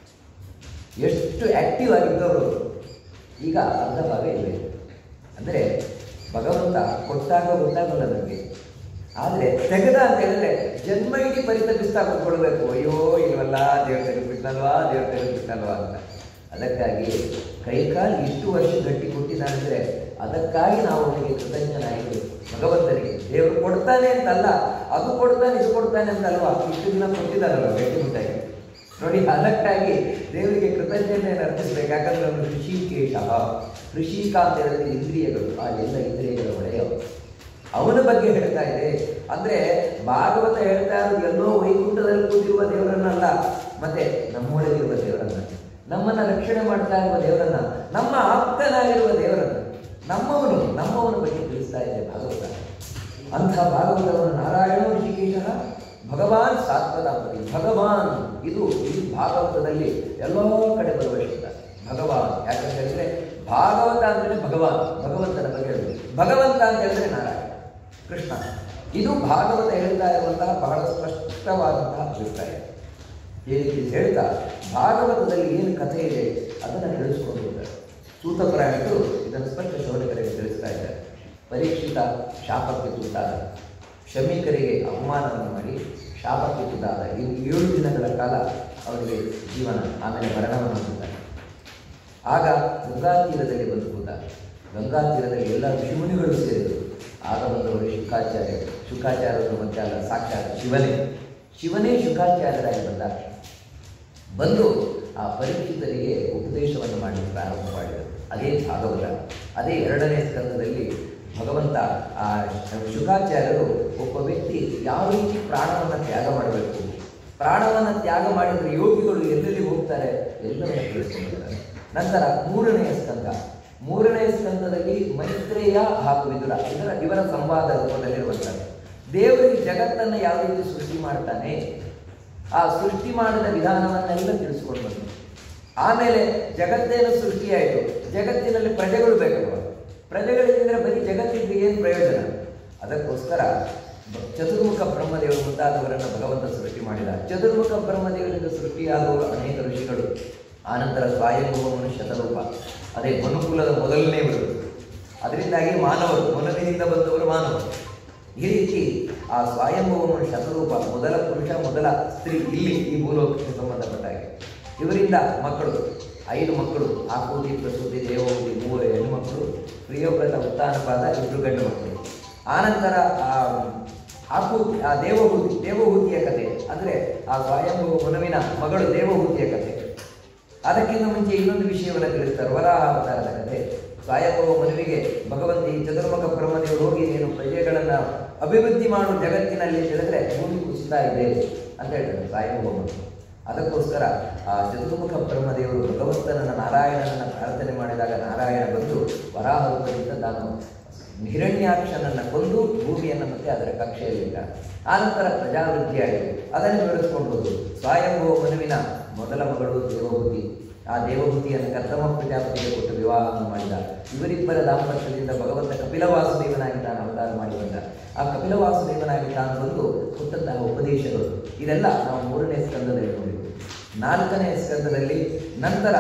ಎಷ್ಟು ಆಕ್ಟಿವ್ ಆಗಿದ್ದವರು ಈಗ ಅರ್ಧ ಭಾಗ ಇವೆ ಅಂದರೆ ಭಗವಂತ ಕೊಟ್ಟಾಗ ಗೊತ್ತಾಗಲ್ಲ ನಮಗೆ ಆದರೆ ತೆಗೆದ ಅಂತ ಹೇಳಿದ್ರೆ ಜನ್ಮ ಇಡೀ ಪರಿತಪಿಸ್ತಾ ಕೂತ್ಕೊಳ್ಬೇಕು ಅಯ್ಯೋ ಇಲ್ವಲ್ಲ ದೇವ್ರ ತೆಗೆದ್ಬಿಟ್ನಲ್ವಾ ದೇವ್ರ ತೆಗೆದ್ಬಿಟ್ನಲ್ವಾ ಅಂತ ಅದಕ್ಕಾಗಿ ಕೈಕಾಲು ಇಷ್ಟು ವರ್ಷ ಗಟ್ಟಿ ಕೊಟ್ಟಿದ್ದಾನೆಂದರೆ ಅದಕ್ಕಾಗಿ ನಾವು ಅವನಿಗೆ ಕೃತಜ್ಞನಾಗಿರ್ಬೇಕು ಭಗವಂತನಿಗೆ ದೇವರು ಕೊಡ್ತಾನೆ ಅಂತಲ್ಲ ಅದು ಕೊಡ್ತಾನೆ ಇದು ಕೊಡ್ತಾನೆ ಅಂತಲ್ವಾ ಇಷ್ಟು ದಿನ ಕೊಟ್ಟಿದ್ದಾರಲ್ಲ ಗಟ್ಟಿಮುಟ್ಟಾಗಿ ನೋಡಿ ಅದಕ್ಕಾಗಿ ದೇವರಿಗೆ ಕೃತಜ್ಞತೆಯನ್ನು ಅರ್ಪಿಸಬೇಕು ಯಾಕಂದ್ರೆ ಅವನು ಋಷಿಕೇಶ ಋಷಿಕ ಅಂತ ಹೇಳಿದ್ರೆ ಇಂದ್ರಿಯಗಳು ಆ ಎಲ್ಲ ಇಂದ್ರಿಯಗಳ ಒಡೆಯ ಅವನ ಬಗ್ಗೆ ಹೇಳ್ತಾ ಇದೆ ಅಂದ್ರೆ ಭಾಗವತ ಹೇಳ್ತಾ ಇರೋದು ಎಲ್ಲೋ ವೈಕುಂಠದಲ್ಲಿ ಕೂತಿರುವ ದೇವರನ್ನಲ್ಲ ಮತ್ತೆ ನಮ್ಮೊಳಗಿರುವ ದೇವರನ್ನ ನಮ್ಮನ್ನ ರಕ್ಷಣೆ ಮಾಡ್ತಾ ಇರುವ ದೇವರನ್ನ ನಮ್ಮ ಆಪ್ತನಾಗಿರುವ ದೇವರನ್ನ ನಮ್ಮವನು ನಮ್ಮವನ ಬಗ್ಗೆ ತಿಳಿಸ್ತಾ ಇದೆ ಭಾಗವತ ಅಂಥ ಭಾಗವತವನ್ನು ನಾರಾಯಣ ಋಷಿಕೇಶ ಭಗವಾನ್ ಸಾತ್ವತಾಪತಿ ಭಗವಾನ್ ಇದು ಈ ಭಾಗವತದಲ್ಲಿ ಎಲ್ಲೋ ಕಡೆ ಬರುವ ಶಬ್ದ ಭಗವಾನ್ ಯಾಕಂತ ಹೇಳಿದ್ರೆ ಭಾಗವತ ಅಂದ್ರೆ ಭಗವಾನ್ ಭಗವಂತನ ಬಗ್ಗೆ ಹೇಳುದು ಭಗವಂತ ಅಂತ ಹೇಳಿದ್ರೆ ನಾರಾಯಣ ಕೃಷ್ಣ ಇದು ಭಾಗವತ ಹೇಳ್ತಾ ಇರುವಂತಹ ಬಹಳ ಸ್ಪಷ್ಟವಾದಂತಹ ಅಭಿಪ್ರಾಯ ಈ ರೀತಿ ಹೇಳ್ತಾ ಭಾಗವತದಲ್ಲಿ ಏನು ಕಥೆ ಇದೆ ಅದನ್ನು ತಿಳಿಸ್ಕೊಂಡು ಹೋಗ್ತಾರೆ ಸೂತಪುರಾಣಿಕರು ಇದನ್ನು ಸ್ಪಷ್ಟ ಶೋಧಕರಿಗೆ ತಿಳಿಸ್ತಾ ಇದ್ದಾರೆ ಪರೀಕ್ಷಿತ ಶಾಪಕ್ಕೆ ತುತ್ತಾದ ಶಮೀಕರಿಗೆ ಅವಮಾನವನ್ನು ಮಾಡಿ ಶಾಪಕ್ಕೆ ತುತ್ತಾದ ಇನ್ನು ಏಳು ದಿನಗಳ ಕಾಲ ಅವರಿಗೆ ಜೀವನ ಆಮೇಲೆ ಮರಣವನ್ನು ಹೊಂದುತ್ತಾರೆ ಆಗ ಗಂಗಾ ತೀರದಲ್ಲಿ ಬಂದು ಕೂತ ಗಂಗಾ ತೀರದಲ್ಲಿ ಎಲ್ಲ ಋಷಿಮುನಿಗಳು ಸೇರಿದರು ಆಗ ಬಂದವರು ಶುಕಾಚಾರ್ಯ ಶುಕಾಚಾರ್ಯರು ಮತ್ತೆ ಅಲ್ಲ ಸಾಕ್ಷಾತ್ ಶಿವನೇ ಶಿವನೇ ಶುಕಾಚಾರ್ಯರಾಗಿ ಬಂದ ಬಂದು ಆ ಪರೀಕ್ಷಿತರಿಗೆ ಉಪದೇಶವನ್ನು ಮಾಡಲು ಪ್ರಾರಂಭ ಮಾಡಿದರು ಅದೇ ಭಾಗವತ ಅದೇ ಎರಡನೇ ಸ್ಕಂದದಲ್ಲಿ ಭಗವಂತ ಆ ಶುಕಾಚಾರ್ಯರು ಒಬ್ಬ ವ್ಯಕ್ತಿ ಯಾವ ರೀತಿ ಪ್ರಾಣವನ್ನು ತ್ಯಾಗ ಮಾಡಬೇಕು ಪ್ರಾಣವನ್ನು ತ್ಯಾಗ ಮಾಡಿದರೆ ಯೋಗಿಗಳು ಎಲ್ಲೆಲ್ಲಿ ಹೋಗ್ತಾರೆ ಎಲ್ಲರನ್ನ ತಿಳಿಸ್ಕೊಂಡಿದ್ದಾರೆ ನಂತರ ಮೂರನೆಯ ಸ್ಕಂದ ಮೂರನೆಯ ಸ್ಕಂದದಲ್ಲಿ ಮೈತ್ರೇಯ ಹಾಗೂ ವಿದುರ ಇದರ ಇವರ ಸಂವಾದ ರೂಪದಲ್ಲಿರುವಂಥದ್ದು ದೇವರಿಗೆ ಜಗತ್ತನ್ನು ಯಾವ ರೀತಿ ಸೃಷ್ಟಿ ಮಾಡ್ತಾನೆ ಆ ಸೃಷ್ಟಿ ಮಾಡಿದ ವಿಧಾನವನ್ನೆಲ್ಲ ತಿಳಿಸ್ಕೊಂಡು ಬಂದರು ಆಮೇಲೆ ಜಗತ್ತೇನು ಸೃಷ್ಟಿಯಾಯಿತು ಜಗತ್ತಿನಲ್ಲಿ ಪ್ರಜೆಗಳು ಬೇಕಲ್ವ ಪ್ರಜೆಗಳಿದ್ರೆ ಬರೀ ಜಗತ್ತಿಗೆ ಏನು ಪ್ರಯೋಜನ ಅದಕ್ಕೋಸ್ಕರ ಬ- ಚತುರ್ಮುಖ ಬ್ರಹ್ಮದೇವರು ಮುಂತಾದವರನ್ನು ಭಗವಂತ ಸೃಷ್ಟಿ ಮಾಡಿದ ಚತುರ್ಮುಖ ಬ್ರಹ್ಮದೇವರಿಂದ ಸೃಷ್ಟಿಯಾದವರು ಅನೇಕ ಋಷಿಗಳು ಆನಂತರ ಸ್ವಯಂಭೂಮನು ಶತರೂಪ ಅದೇ ಮನುಕುಲದ ಮೊದಲನೇ ಬಿಡು ಅದರಿಂದಾಗಿ ಮಾನವರು ಮೊದಲಿನಿಂದ ಬಂದವರು ಮಾನವರು ಈ ರೀತಿ ಆ ಸ್ವಯಂಭೂಮನು ಶತರೂಪ ಮೊದಲ ಪುರುಷ ಮೊದಲ ಸ್ತ್ರೀ ಇಲ್ಲಿ ಈ ಭೂಲೋಕಕ್ಕೆ ಸಂಬಂಧಪಟ್ಟ ಹಾಗೆ ಇವರಿಂದ ಮಕ್ಕಳು ಐದು ಮಕ್ಕಳು ಆಕೂತಿ ಪ್ರಸೂತಿ ದೇವಹೂತಿ ಮೂವರು ಹೆಣ್ಣು ಮಕ್ಕಳು ಪ್ರಿಯೋವ್ರತ ಉತ್ತಾನಪಾದ ಇಬ್ಬರು ಗಂಡು ಮಕ್ಕಳು ಆನಂತರ ಆ ಆಕೂತಿ ಆ ದೇವಹೂತಿ ದೇವಹೂತಿಯ ಕಥೆ ಅಂದರೆ ಆ ಸ್ವಯಂಭೂ ಮನುವಿನ ಮಗಳು ದೇವಹೂತಿಯ ಕಥೆ ಅದಕ್ಕಿಂತ ಮುಂಚೆ ಇನ್ನೊಂದು ವಿಷಯವನ್ನು ತಿಳಿಸ್ತಾರೆ ವರಾಹ ಅವತಾರದ ಕಥೆ ಸ್ವಯಂಭವ ಮನುವಿಗೆ ಭಗವಂತ ಈ ಚತುರ್ಮುಖ ಬ್ರಹ್ಮದೇವರು ಹೋಗಿ ನೀನು ಪ್ರಜೆಗಳನ್ನು ಅಭಿವೃದ್ಧಿ ಮಾಡು ಜಗತ್ತಿನಲ್ಲಿ ಅಂತ ಹೇಳಿದ್ರೆ ಭೂಮಿ ಕುಸಿತಾ ಇದೆ ಅಂತ ಹೇಳ್ತಾರೆ ಸ್ವಯಂಭವ ಮನು ಅದಕ್ಕೋಸ್ಕರ ಆ ಚತುರ್ಮುಖ ಬ್ರಹ್ಮದೇವರು ಭಗವಂತನನ್ನ ನಾರಾಯಣನನ್ನ ಪ್ರಾರ್ಥನೆ ಮಾಡಿದಾಗ ನಾರಾಯಣ ಬಂದು ವರಾಹ ರೂಪದಿಂದ ತಾನು ಹಿರಣ್ಯಾಕ್ಷನನ್ನು ಕೊಂದು ಭೂಮಿಯನ್ನು ಮತ್ತೆ ಅದರ ಕಕ್ಷೆಯಲ್ಲಿಟ್ಟ ಆನಂತರ ಪ್ರಜಾವೃದ್ಧಿಯಾಯಿತು ಅದನ್ನು ವಿವರಿಸಿಕೊಂಡು ಹೋದು ಸ್ವಯಂಭವ ಮನುವಿನ ಮೊದಲ ಮಗಳು ದೇವಹೂತಿ ಆ ದೇವಹೂತಿಯನ್ನು ಕರ್ತಮ ಪ್ರಜಾಪತಿಗೆ ಕೊಟ್ಟು ವಿವಾಹವನ್ನು ಮಾಡಿದ ಇವರಿಬ್ಬರ ದಾಂಪತ್ಯದಿಂದ ಭಗವಂತ ಕಪಿಲವಾಸುದೇವನಾಗಿ ತಾನು ಅವತಾರ ಮಾಡಿ ಬಂದ ಆ ಕಪಿಲವಾಸುದೇವನಾಗಿ ತಾನು ಬಂದು ಕೊಟ್ಟಂತಹ ಉಪದೇಶಗಳು ಇದೆಲ್ಲ ನಾವು ಮೂರನೇ ಸ್ಕಂದದಲ್ಲಿ ನೋಡಿದ್ವಿ ನಾಲ್ಕನೇ ಸ್ಕಂದದಲ್ಲಿ ನಂತರ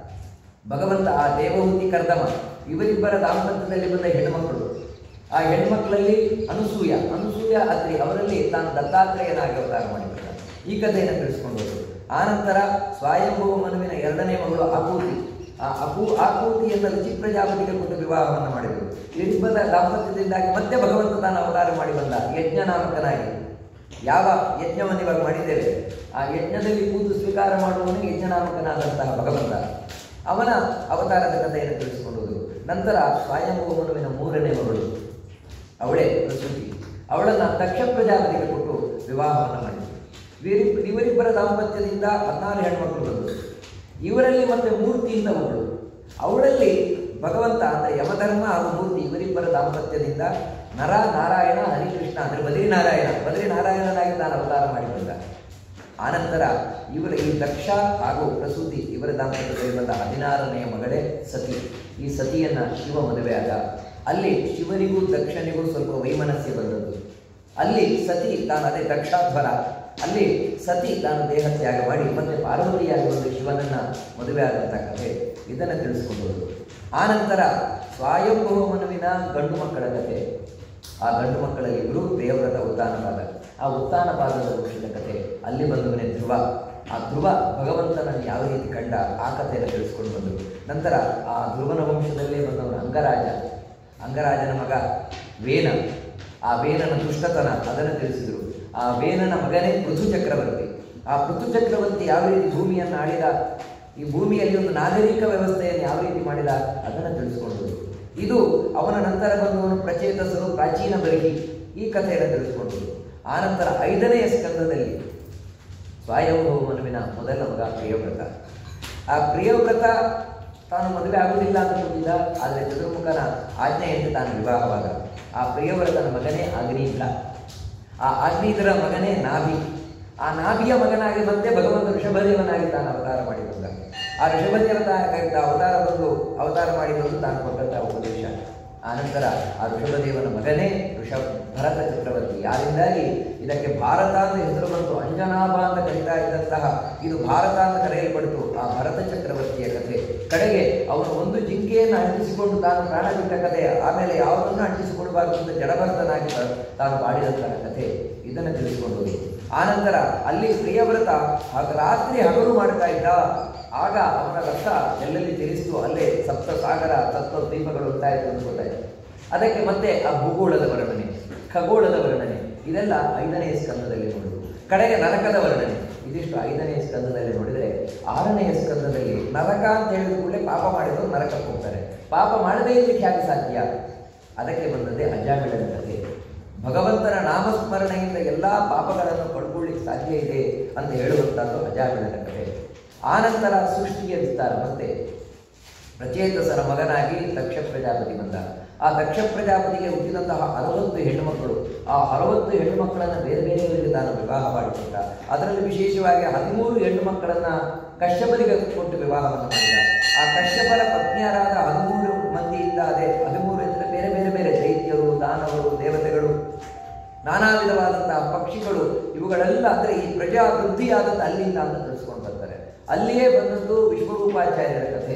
ಭಗವಂತ ಆ ದೇವಹೂತಿ ಕರ್ದಮ ಇವರಿಬ್ಬರ ದಾಂಪತ್ಯದಲ್ಲಿ ಬಂದ ಹೆಣ್ಮಕ್ಕಳು ಆ ಹೆಣ್ಮಕ್ಳಲ್ಲಿ ಅನುಸೂಯ ಅನುಸೂಯ ಅತ್ರಿ ಅವರಲ್ಲಿ ತಾನು ದತ್ತಾತ್ರೇಯನಾಗಿ ಅವತಾರ ಮಾಡಿಬಿಟ್ಟ ಈ ಕಥೆಯನ್ನು ತಿಳಿಸ್ಕೊಂಡು ಹೋದರು ಆನಂತರ ಸ್ವಯಂಭವ ಮನುವಿನ ಎರಡನೇ ಮಗಳು ಆಕೂತಿ ಆ ಅಪು ಆಕೂತಿಯನ್ನು ರುಚಿ ಪ್ರಜಾಪತಿಗೆ ಕೊಟ್ಟು ವಿವಾಹವನ್ನು ಮಾಡಿದರು ಇವರಿಬ್ಬರ ದಾಂಪತ್ಯದಿಂದಾಗಿ ಮತ್ತೆ ಭಗವಂತ ತಾನು ಅವತಾರ ಮಾಡಿ ಬಂದ ಯಜ್ಞನಾಮಕನಾಗಿ ಯಾವ ಯಜ್ಞವನ್ನು ಇವಾಗ ಮಾಡಿದ್ದೇವೆ ಆ ಯಜ್ಞದಲ್ಲಿ ಕೂತು ಸ್ವೀಕಾರ ಮಾಡುವವನು ಯಜ್ಞನಾಮಕನಾದಂತಹ ಭಗವಂತ ಅವನ ಅವತಾರದ ಕಥೆಯನ್ನು ತಿಳಿಸಿಕೊಂಡು ಹೋದರು ನಂತರ ಸ್ವಯಂಭೂ ಮನುವಿನ ಮೂರನೇ ಮಗಳು ಅವಳೇ ಪ್ರಸೂತಿ ಅವಳನ್ನು ದಕ್ಷ ಪ್ರಜಾಪತಿಗೆ ಕೊಟ್ಟು ವಿವಾಹವನ್ನು ಮಾಡಿದರು ಇವರಿ ಇವರಿಬ್ಬರ ದಾಂಪತ್ಯದಿಂದ ಹದಿನಾರು ಹೆಣ್ಮಕ್ಳು ಬಂದರು ಇವರಲ್ಲಿ ಮತ್ತೆ ಮೂರ್ತಿಯಿಂದ ಮಗಳು ಅವಳಲ್ಲಿ ಭಗವಂತ ಅಂದರೆ ಯಮಧರ್ಮ ಹಾಗೂ ಮೂರ್ತಿ ಇವರಿಬ್ಬರ ದಾಂಪತ್ಯದಿಂದ ನರ ನಾರಾಯಣ ಹರಿಕೃಷ್ಣ ಅಂದರೆ ಬದ್ರಿನಾರಾಯಣ ಬದ್ರಿನಾರಾಯಣನಾಗಿ ತಾನು ಅವತಾರ ಮಾಡಿಕೊಂಡ ಆನಂತರ ಇವರ ಈ ದಕ್ಷ ಹಾಗೂ ಪ್ರಸೂತಿ ಇವರ ದಾಂಪತ್ಯದಲ್ಲಿ ಬಂದ ಹದಿನಾರನೆಯ ಮಗಳೇ ಸತಿ ಈ ಸತಿಯನ್ನ ಶಿವ ಮದುವೆಯಾದ ಅಲ್ಲಿ ಶಿವನಿಗೂ ದಕ್ಷನಿಗೂ ಸ್ವಲ್ಪ ವೈಮನಸ್ಯ ಬಂದದ್ದು ಅಲ್ಲಿ ಸತಿ ತಾನು ಅದೇ ದಕ್ಷಾಧ್ವರ ಅಲ್ಲಿ ಸತಿ ತಾನು ದೇಹ ತ್ಯಾಗ ಮಾಡಿ ಮತ್ತೆ ಪಾರ್ವತಿಯಾಗಿ ಒಂದು ಶಿವನನ್ನ ಮದುವೆ ಆದಂಥ ಕಥೆ ಇದನ್ನು ತಿಳಿಸ್ಕೊಂಡು ಆನಂತರ ಸ್ವಯಂಭವ ಮನುವಿನ ಗಂಡು ಮಕ್ಕಳ ಕಥೆ ಆ ಗಂಡು ಮಕ್ಕಳಲ್ಲಿ ಇಬ್ಬರು ದೇವರಥ ಉತ್ತಾನಪಾದ ಆ ಉತ್ತಾನಪಾದದ ವೃಕ್ಷದ ಕಥೆ ಅಲ್ಲಿ ಬಂದವನೇ ಧ್ರುವ ಆ ಧ್ರುವ ಭಗವಂತನನ್ನು ಯಾವ ರೀತಿ ಕಂಡ ಆ ಕಥೆಯನ್ನು ತಿಳಿಸ್ಕೊಂಡು ಬಂದರು ನಂತರ ಆ ಧ್ರುವನ ವಂಶದಲ್ಲೇ ಬಂದವನು ಅಂಗರಾಜ ಅಂಗರಾಜನ ಮಗ ವೇನ ಆ ವೇನನ ದುಷ್ಟತನ ಅದನ್ನು ತಿಳಿಸಿದರು ಆ ವೇನನ ಮಗನೇ ಪೃಥು ಚಕ್ರವರ್ತಿ ಆ ಪೃಥು ಚಕ್ರವರ್ತಿ ಯಾವ ರೀತಿ ಭೂಮಿಯನ್ನು ಆಳಿದ ಈ ಭೂಮಿಯಲ್ಲಿ ಒಂದು ನಾಗರಿಕ ವ್ಯವಸ್ಥೆಯನ್ನು ಯಾವ ರೀತಿ ಮಾಡಿದ ಅದನ್ನು ತಿಳಿಸ್ಕೊಂಡರು ಇದು ಅವನ ನಂತರ ಬಂದವನು ಪ್ರಚೇತಸರು ಪ್ರಾಚೀನ ಬರಹಿ ಈ ಕಥೆಯನ್ನು ತಿಳಿಸ್ಕೊಂಡರು ಆನಂತರ ಐದನೆಯ ಸ್ಕಂದದಲ್ಲಿ ಸ್ವಯಂಭವ ಮನುವಿನ ಮೊದಲ ಮಗ ಪ್ರಿಯವ್ರತ ಆ ಪ್ರಿಯವ್ರತ ತಾನು ಮದುವೆ ಆಗುವುದಿಲ್ಲ ಅಂತ ಕೂತಿದ್ದ ಆದರೆ ಚತುರ್ಮುಖನ ಆಜ್ಞೆಯಂತೆ ತಾನು ವಿವಾಹವಾದ ಆ ಪ್ರಿಯವ್ರತನ ಮಗನೇ ಅಗ್ನಿದ್ರ ಆ ಅಗ್ನಿದ್ರ ಮಗನೇ ನಾಭಿ ಆ ನಾಭಿಯ ಮಗನಾಗಿ ಮತ್ತೆ ಭಗವಂತ ಋಷಭದೇವನಾಗಿ ತಾನು ಅವತಾರ ಮಾಡಿ ಬಂದ ಆ ಋಷಭದೇವನಾಗಿದ್ದ ಅವತಾರ ಬಂದು ಅವತಾರ ಮಾಡಿ ಬಂದು ತಾನು ಕೊಟ್ಟಂತಹ ಉಪದೇಶ ಆನಂತರ ಆ ಋಷಭದೇವನ ಮಗನೇ ಋಷಭ ಭರತ ಚಕ್ರವರ್ತಿ ಯಾರಿಂದಾಗಿ ಇದಕ್ಕೆ ಭಾರತ ಅಂತ ಹೆಸರು ಬಂತು ಅಂಜನಾಭ ಅಂತ ಕರೀತಾ ಇದ್ದಂತಹ ಇದು ಭಾರತ ಅಂತ ಕರೆಯಲ್ಪಡ್ತು ಆ ಭರತ ಚಕ್ರವರ್ತಿಯ ಕಥೆ ಕಡೆಗೆ ಅವನು ಒಂದು ಜಿಂಕೆಯನ್ನು ಅಂಟಿಸಿಕೊಂಡು ತಾನು ಪ್ರಾಣ ಬಿಟ್ಟ ಕಥೆ ಆಮೇಲೆ ಯಾವುದನ್ನು ಅಂಟಿಸಿಕೊಡಬಾರದು ಅಂತ ಜಡಭರತನಾಗಿ ತ- ತಾನು ಮಾಡಿದಂತಹ ಕಥೆ ಇದನ್ನು ತಿಳಿಸಿಕೊಂಡು ಆನಂತರ ಅಲ್ಲಿ ಪ್ರಿಯವ್ರತ ಆಗ ರಾತ್ರಿ ಹಗಲು ಮಾಡ್ತಾ ಇದ್ದ ಆಗ ಅವನ ರಥ ಎಲ್ಲೆಲ್ಲಿ ತಿರುಗಿಸ್ತು ಅಲ್ಲೇ ಸಪ್ತ ಸಾಗರ ಸಪ್ತ ದ್ವೀಪಗಳು ಉಂಟಾಯಿತು ಅಂತ ಗೊತ್ತಾಯಿತು ಅದಕ್ಕೆ ಮತ್ತೆ ಆ ಭೂಗೋಳದ ವರ್ಣನೆ ಖಗೋಳದ ವರ್ಣನೆ ಇದೆಲ್ಲ ಐದನೇ ಸ್ಕಂದದಲ್ಲಿ ನೋಡುದು ಕಡೆಗೆ ನರಕದ ವರ್ಣನೆ ಇದಿಷ್ಟು ಐದನೇ ಸ್ಕಂದದಲ್ಲಿ ನೋಡಿದರೆ ಆರನೆಯ ಸ್ಕಂದದಲ್ಲಿ ನರಕ ಅಂತ ಹೇಳಿದ ಕೂಡಲೇ ಪಾಪ ಮಾಡಿದವರು ನರಕಕ್ಕೆ ಹೋಗ್ತಾರೆ ಪಾಪ ಮಾಡದೇ ಇರ್ಲಿಕ್ಕೆ ಹೇಗೆ ಸಾಧ್ಯ ಅದಕ್ಕೆ ಬಂದದ್ದೇ ಅಜಾಮಿಳನ ಕಥೆ ಭಗವಂತನ ನಾಮಸ್ಮರಣೆಯಿಂದ ಎಲ್ಲ ಪಾಪಗಳನ್ನು ಪಡ್ಕೊಳ್ಳಿಕ್ಕೆ ಸಾಧ್ಯ ಇದೆ ಅಂತ ಹೇಳುವಂಥದ್ದು ಅಜಾಮಿಳನ ಕಥೆ ಆನಂತರ ಸೃಷ್ಟಿಗೆ ವಿಸ್ತಾರ ಮತ್ತೆ ಪ್ರಚೇತಸರ ಮಗನಾಗಿ ದಕ್ಷ ಪ್ರಜಾಪತಿ ಬಂದ ಆ ದಕ್ಷ ಪ್ರಜಾಪತಿಗೆ ಹುಟ್ಟಿದಂತಹ ಅರವತ್ತು ಹೆಣ್ಣುಮಕ್ಕಳು ಆ ಅರವತ್ತು ಹೆಣ್ಣುಮಕ್ಕಳನ್ನು ಬೇರೆ ಬೇರೆಯವರಿಗೆ ತಾನು ವಿವಾಹ ಮಾಡಿಕೊಟ್ಟ ಅದರಲ್ಲಿ ವಿಶೇಷವಾಗಿ ಹದಿಮೂರು ಹೆಣ್ಣು ಮಕ್ಕಳನ್ನ ಕಶ್ಯಪರಿಗೆ ಕೊಟ್ಟು ವಿವಾಹವನ್ನು ಮಾಡಿದ ಆ ಕಶ್ಯಪರ ಪತ್ನಿಯರಾದ ಹದಿಮೂರು ಮಂದಿಯಿಂದ ಅದೇ ಹದಿಮೂರು ಅಂದರೆ ಬೇರೆ ಬೇರೆ ಬೇರೆ ದೈತ್ಯರು ದಾನವರು ದೇವತೆಗಳು ನಾನಾ ವಿಧವಾದಂತಹ ಪಕ್ಷಿಗಳು ಇವುಗಳೆಲ್ಲ ಅಂದರೆ ಈ ಪ್ರಜಾ ವೃದ್ಧಿಯಾದದ್ದು ಅಲ್ಲಿಂದ ಅಂತ ತಿಳಿಸ್ಕೊಂಡು ಬರ್ತಾರೆ ಅಲ್ಲಿಯೇ ಬಂದದ್ದು ವಿಶ್ವರೂಪಾಚಾರ್ಯರ ಕಥೆ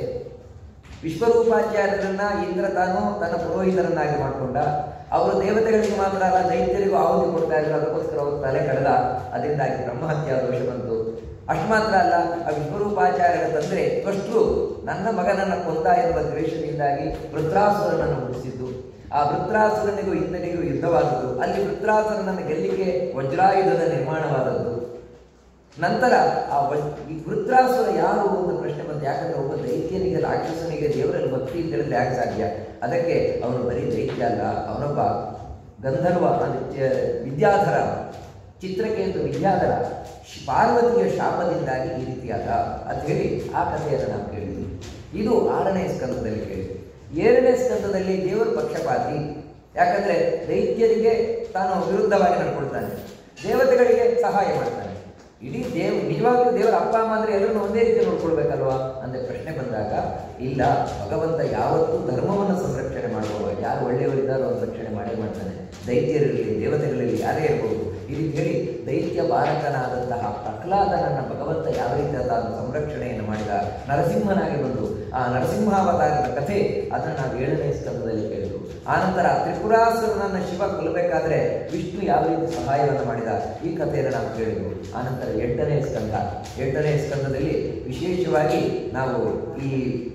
ವಿಶ್ವರೂಪಾಚಾರ್ಯರನ್ನ ಇಂದ್ರ ತಾನು ತನ್ನ ಪುರೋಹಿತರನ್ನಾಗಿ ಮಾಡಿಕೊಂಡ ಅವರು ದೇವತೆಗಳಿಗೆ ಮಾತ್ರ ಅಲ್ಲ ದೈತ್ಯರಿಗೂ ಆಹುತಿ ಕೊಡ್ತಾ ಇದ್ರು ಅದಕ್ಕೋಸ್ಕರ ಅವರು ತಲೆ ಕಳೆದ ಅದರಿಂದಾಗಿ ಬ್ರಹ್ಮಹತ್ಯಾ ದೋಷ ಬಂತು ಅಷ್ಟು ಮಾತ್ರ ಅಲ್ಲ ಆ ವಿಶ್ವರೂಪಾಚಾರ್ಯರ ತಂದ್ರೆ ತ್ವಷ್ಟರು ನನ್ನ ಮಗನನ್ನ ಕೊಂದ ಎನ್ನುವ ದ್ವೇಷದಿಂದಾಗಿ ವೃತ್ರಾಸುರನನ್ನು ಹುಟ್ಟಿಸಿದ್ದು ಆ ವೃತ್ರಾಸುರನಿಗೂ ಇಂದ್ರನಿಗೂ ಯುದ್ಧವಾದದ್ದು ಅಲ್ಲಿ ವೃತ್ರಾಸುರನನ್ನು ಗೆಲ್ಲಿಕ್ಕೆ ವಜ್ರಾಯುಧದ ನಿರ್ಮಾಣವಾದದ್ದು ನಂತರ ಆ ವ- ಈ ವೃತ್ರಾಸುರ ಯಾರು ಅಂತ ಪ್ರಶ್ನೆ ಬಂತು ಯಾಕಂದ್ರೆ ಒಬ್ಬ ದೈತ್ಯನಿಗೆ ರಾಕ್ಷಸನಿಗೆ ದೇವರಲ್ಲಿ ಭಕ್ತಿ ಇದ್ದರೆ ಯಾಕೆ ಸಾಧ್ಯ ಅದಕ್ಕೆ ಅವನು ಬರೀ ದೈತ್ಯ ಅಲ್ಲ ಅವನೊಬ್ಬ ಗಂಧರ್ವ ಅಂದ್ರೆ ವಿದ್ಯಾಧರ ಚಿತ್ರಕೇಂದ್ರ ವಿದ್ಯಾಧರ ಶ್- ಪಾರ್ವತಿಯ ಶಾಪದಿಂದಾಗಿ ಈ ರೀತಿಯಾದ ಅಂತ ಹೇಳಿ ಆ ಕಥೆಯನ್ನು ನಾವು ಕೇಳಿದ್ವಿ ಇದು ಆರನೇ ಸ್ಕಂದದಲ್ಲಿ ಕೇಳಿದ್ವಿ ಏಳನೇ ಸ್ಕಂದದಲ್ಲಿ ದೇವರ ಪಕ್ಷಪಾತಿ ಯಾಕಂದ್ರೆ ದೈತ್ಯರಿಗೆ ತಾನು ವಿರುದ್ಧವಾಗಿ ನಡ್ಕೊಳ್ತಾನೆ ದೇವತೆಗಳಿಗೆ ಸಹಾಯ ಮಾಡ್ತಾನೆ ಇಡೀ ದೇವ್ ನಿಜವಾಗ್ಲೂ ದೇವರ ಅಪ್ಪ ಅಮ್ಮ ಅಂದ್ರೆ ಎಲ್ಲರನ್ನು ಒಂದೇ ರೀತಿ ನೋಡ್ಕೊಳ್ಬೇಕಲ್ವಾ ಅಂತ ಪ್ರಶ್ನೆ ಬಂದಾಗ ಇಲ್ಲ ಭಗವಂತ ಯಾವತ್ತೂ ಧರ್ಮವನ್ನು ಸಂರಕ್ಷಣೆ ಮಾಡುವವ ಯಾರು ಒಳ್ಳೆಯವರಿದ್ದಾರೋ ಅವ್ರ ರಕ್ಷಣೆ ಮಾಡೇ ಮಾಡ್ತಾನೆ ದೈತ್ಯರಿರಲಿ ದೇವತೆಗಳಲ್ಲಿ ಯಾರೇ ಇರಬಹುದು ಈ ರೀತಿ ಹೇಳಿ ದೈತ್ಯ ಬಾಲಕನಾದಂತಹ ಪ್ರಹ್ಲಾದನನ್ನ ಭಗವಂತ ಯಾವ ರೀತಿ ತಾನು ಸಂರಕ್ಷಣೆಯನ್ನು ಮಾಡಿದ ನರಸಿಂಹನಾಗಿ ಬಂದು ಆ ನರಸಿಂಹಾವತಾರದ ಕಥೆ ಅದನ್ನು ನಾವು ಏಳನೇ ಸ್ಕಂದದಲ್ಲಿ ಕೇಳಿದ್ರು ಆನಂತರ ತ್ರಿಪುರಾಸುರನನ್ನ ಶಿವ ಕೊಲ್ಲಬೇಕಾದ್ರೆ ವಿಷ್ಣು ಯಾವ ರೀತಿ ಸಹಾಯವನ್ನು ಮಾಡಿದ ಈ ಕಥೆಯನ್ನು ನಾವು ಕೇಳಿದ್ವು ಆನಂತರ ಎಂಟನೇ ಸ್ಕಂದ ಎಂಟನೇ ಸ್ಕಂದದಲ್ಲಿ ವಿಶೇಷವಾಗಿ ನಾವು ಈ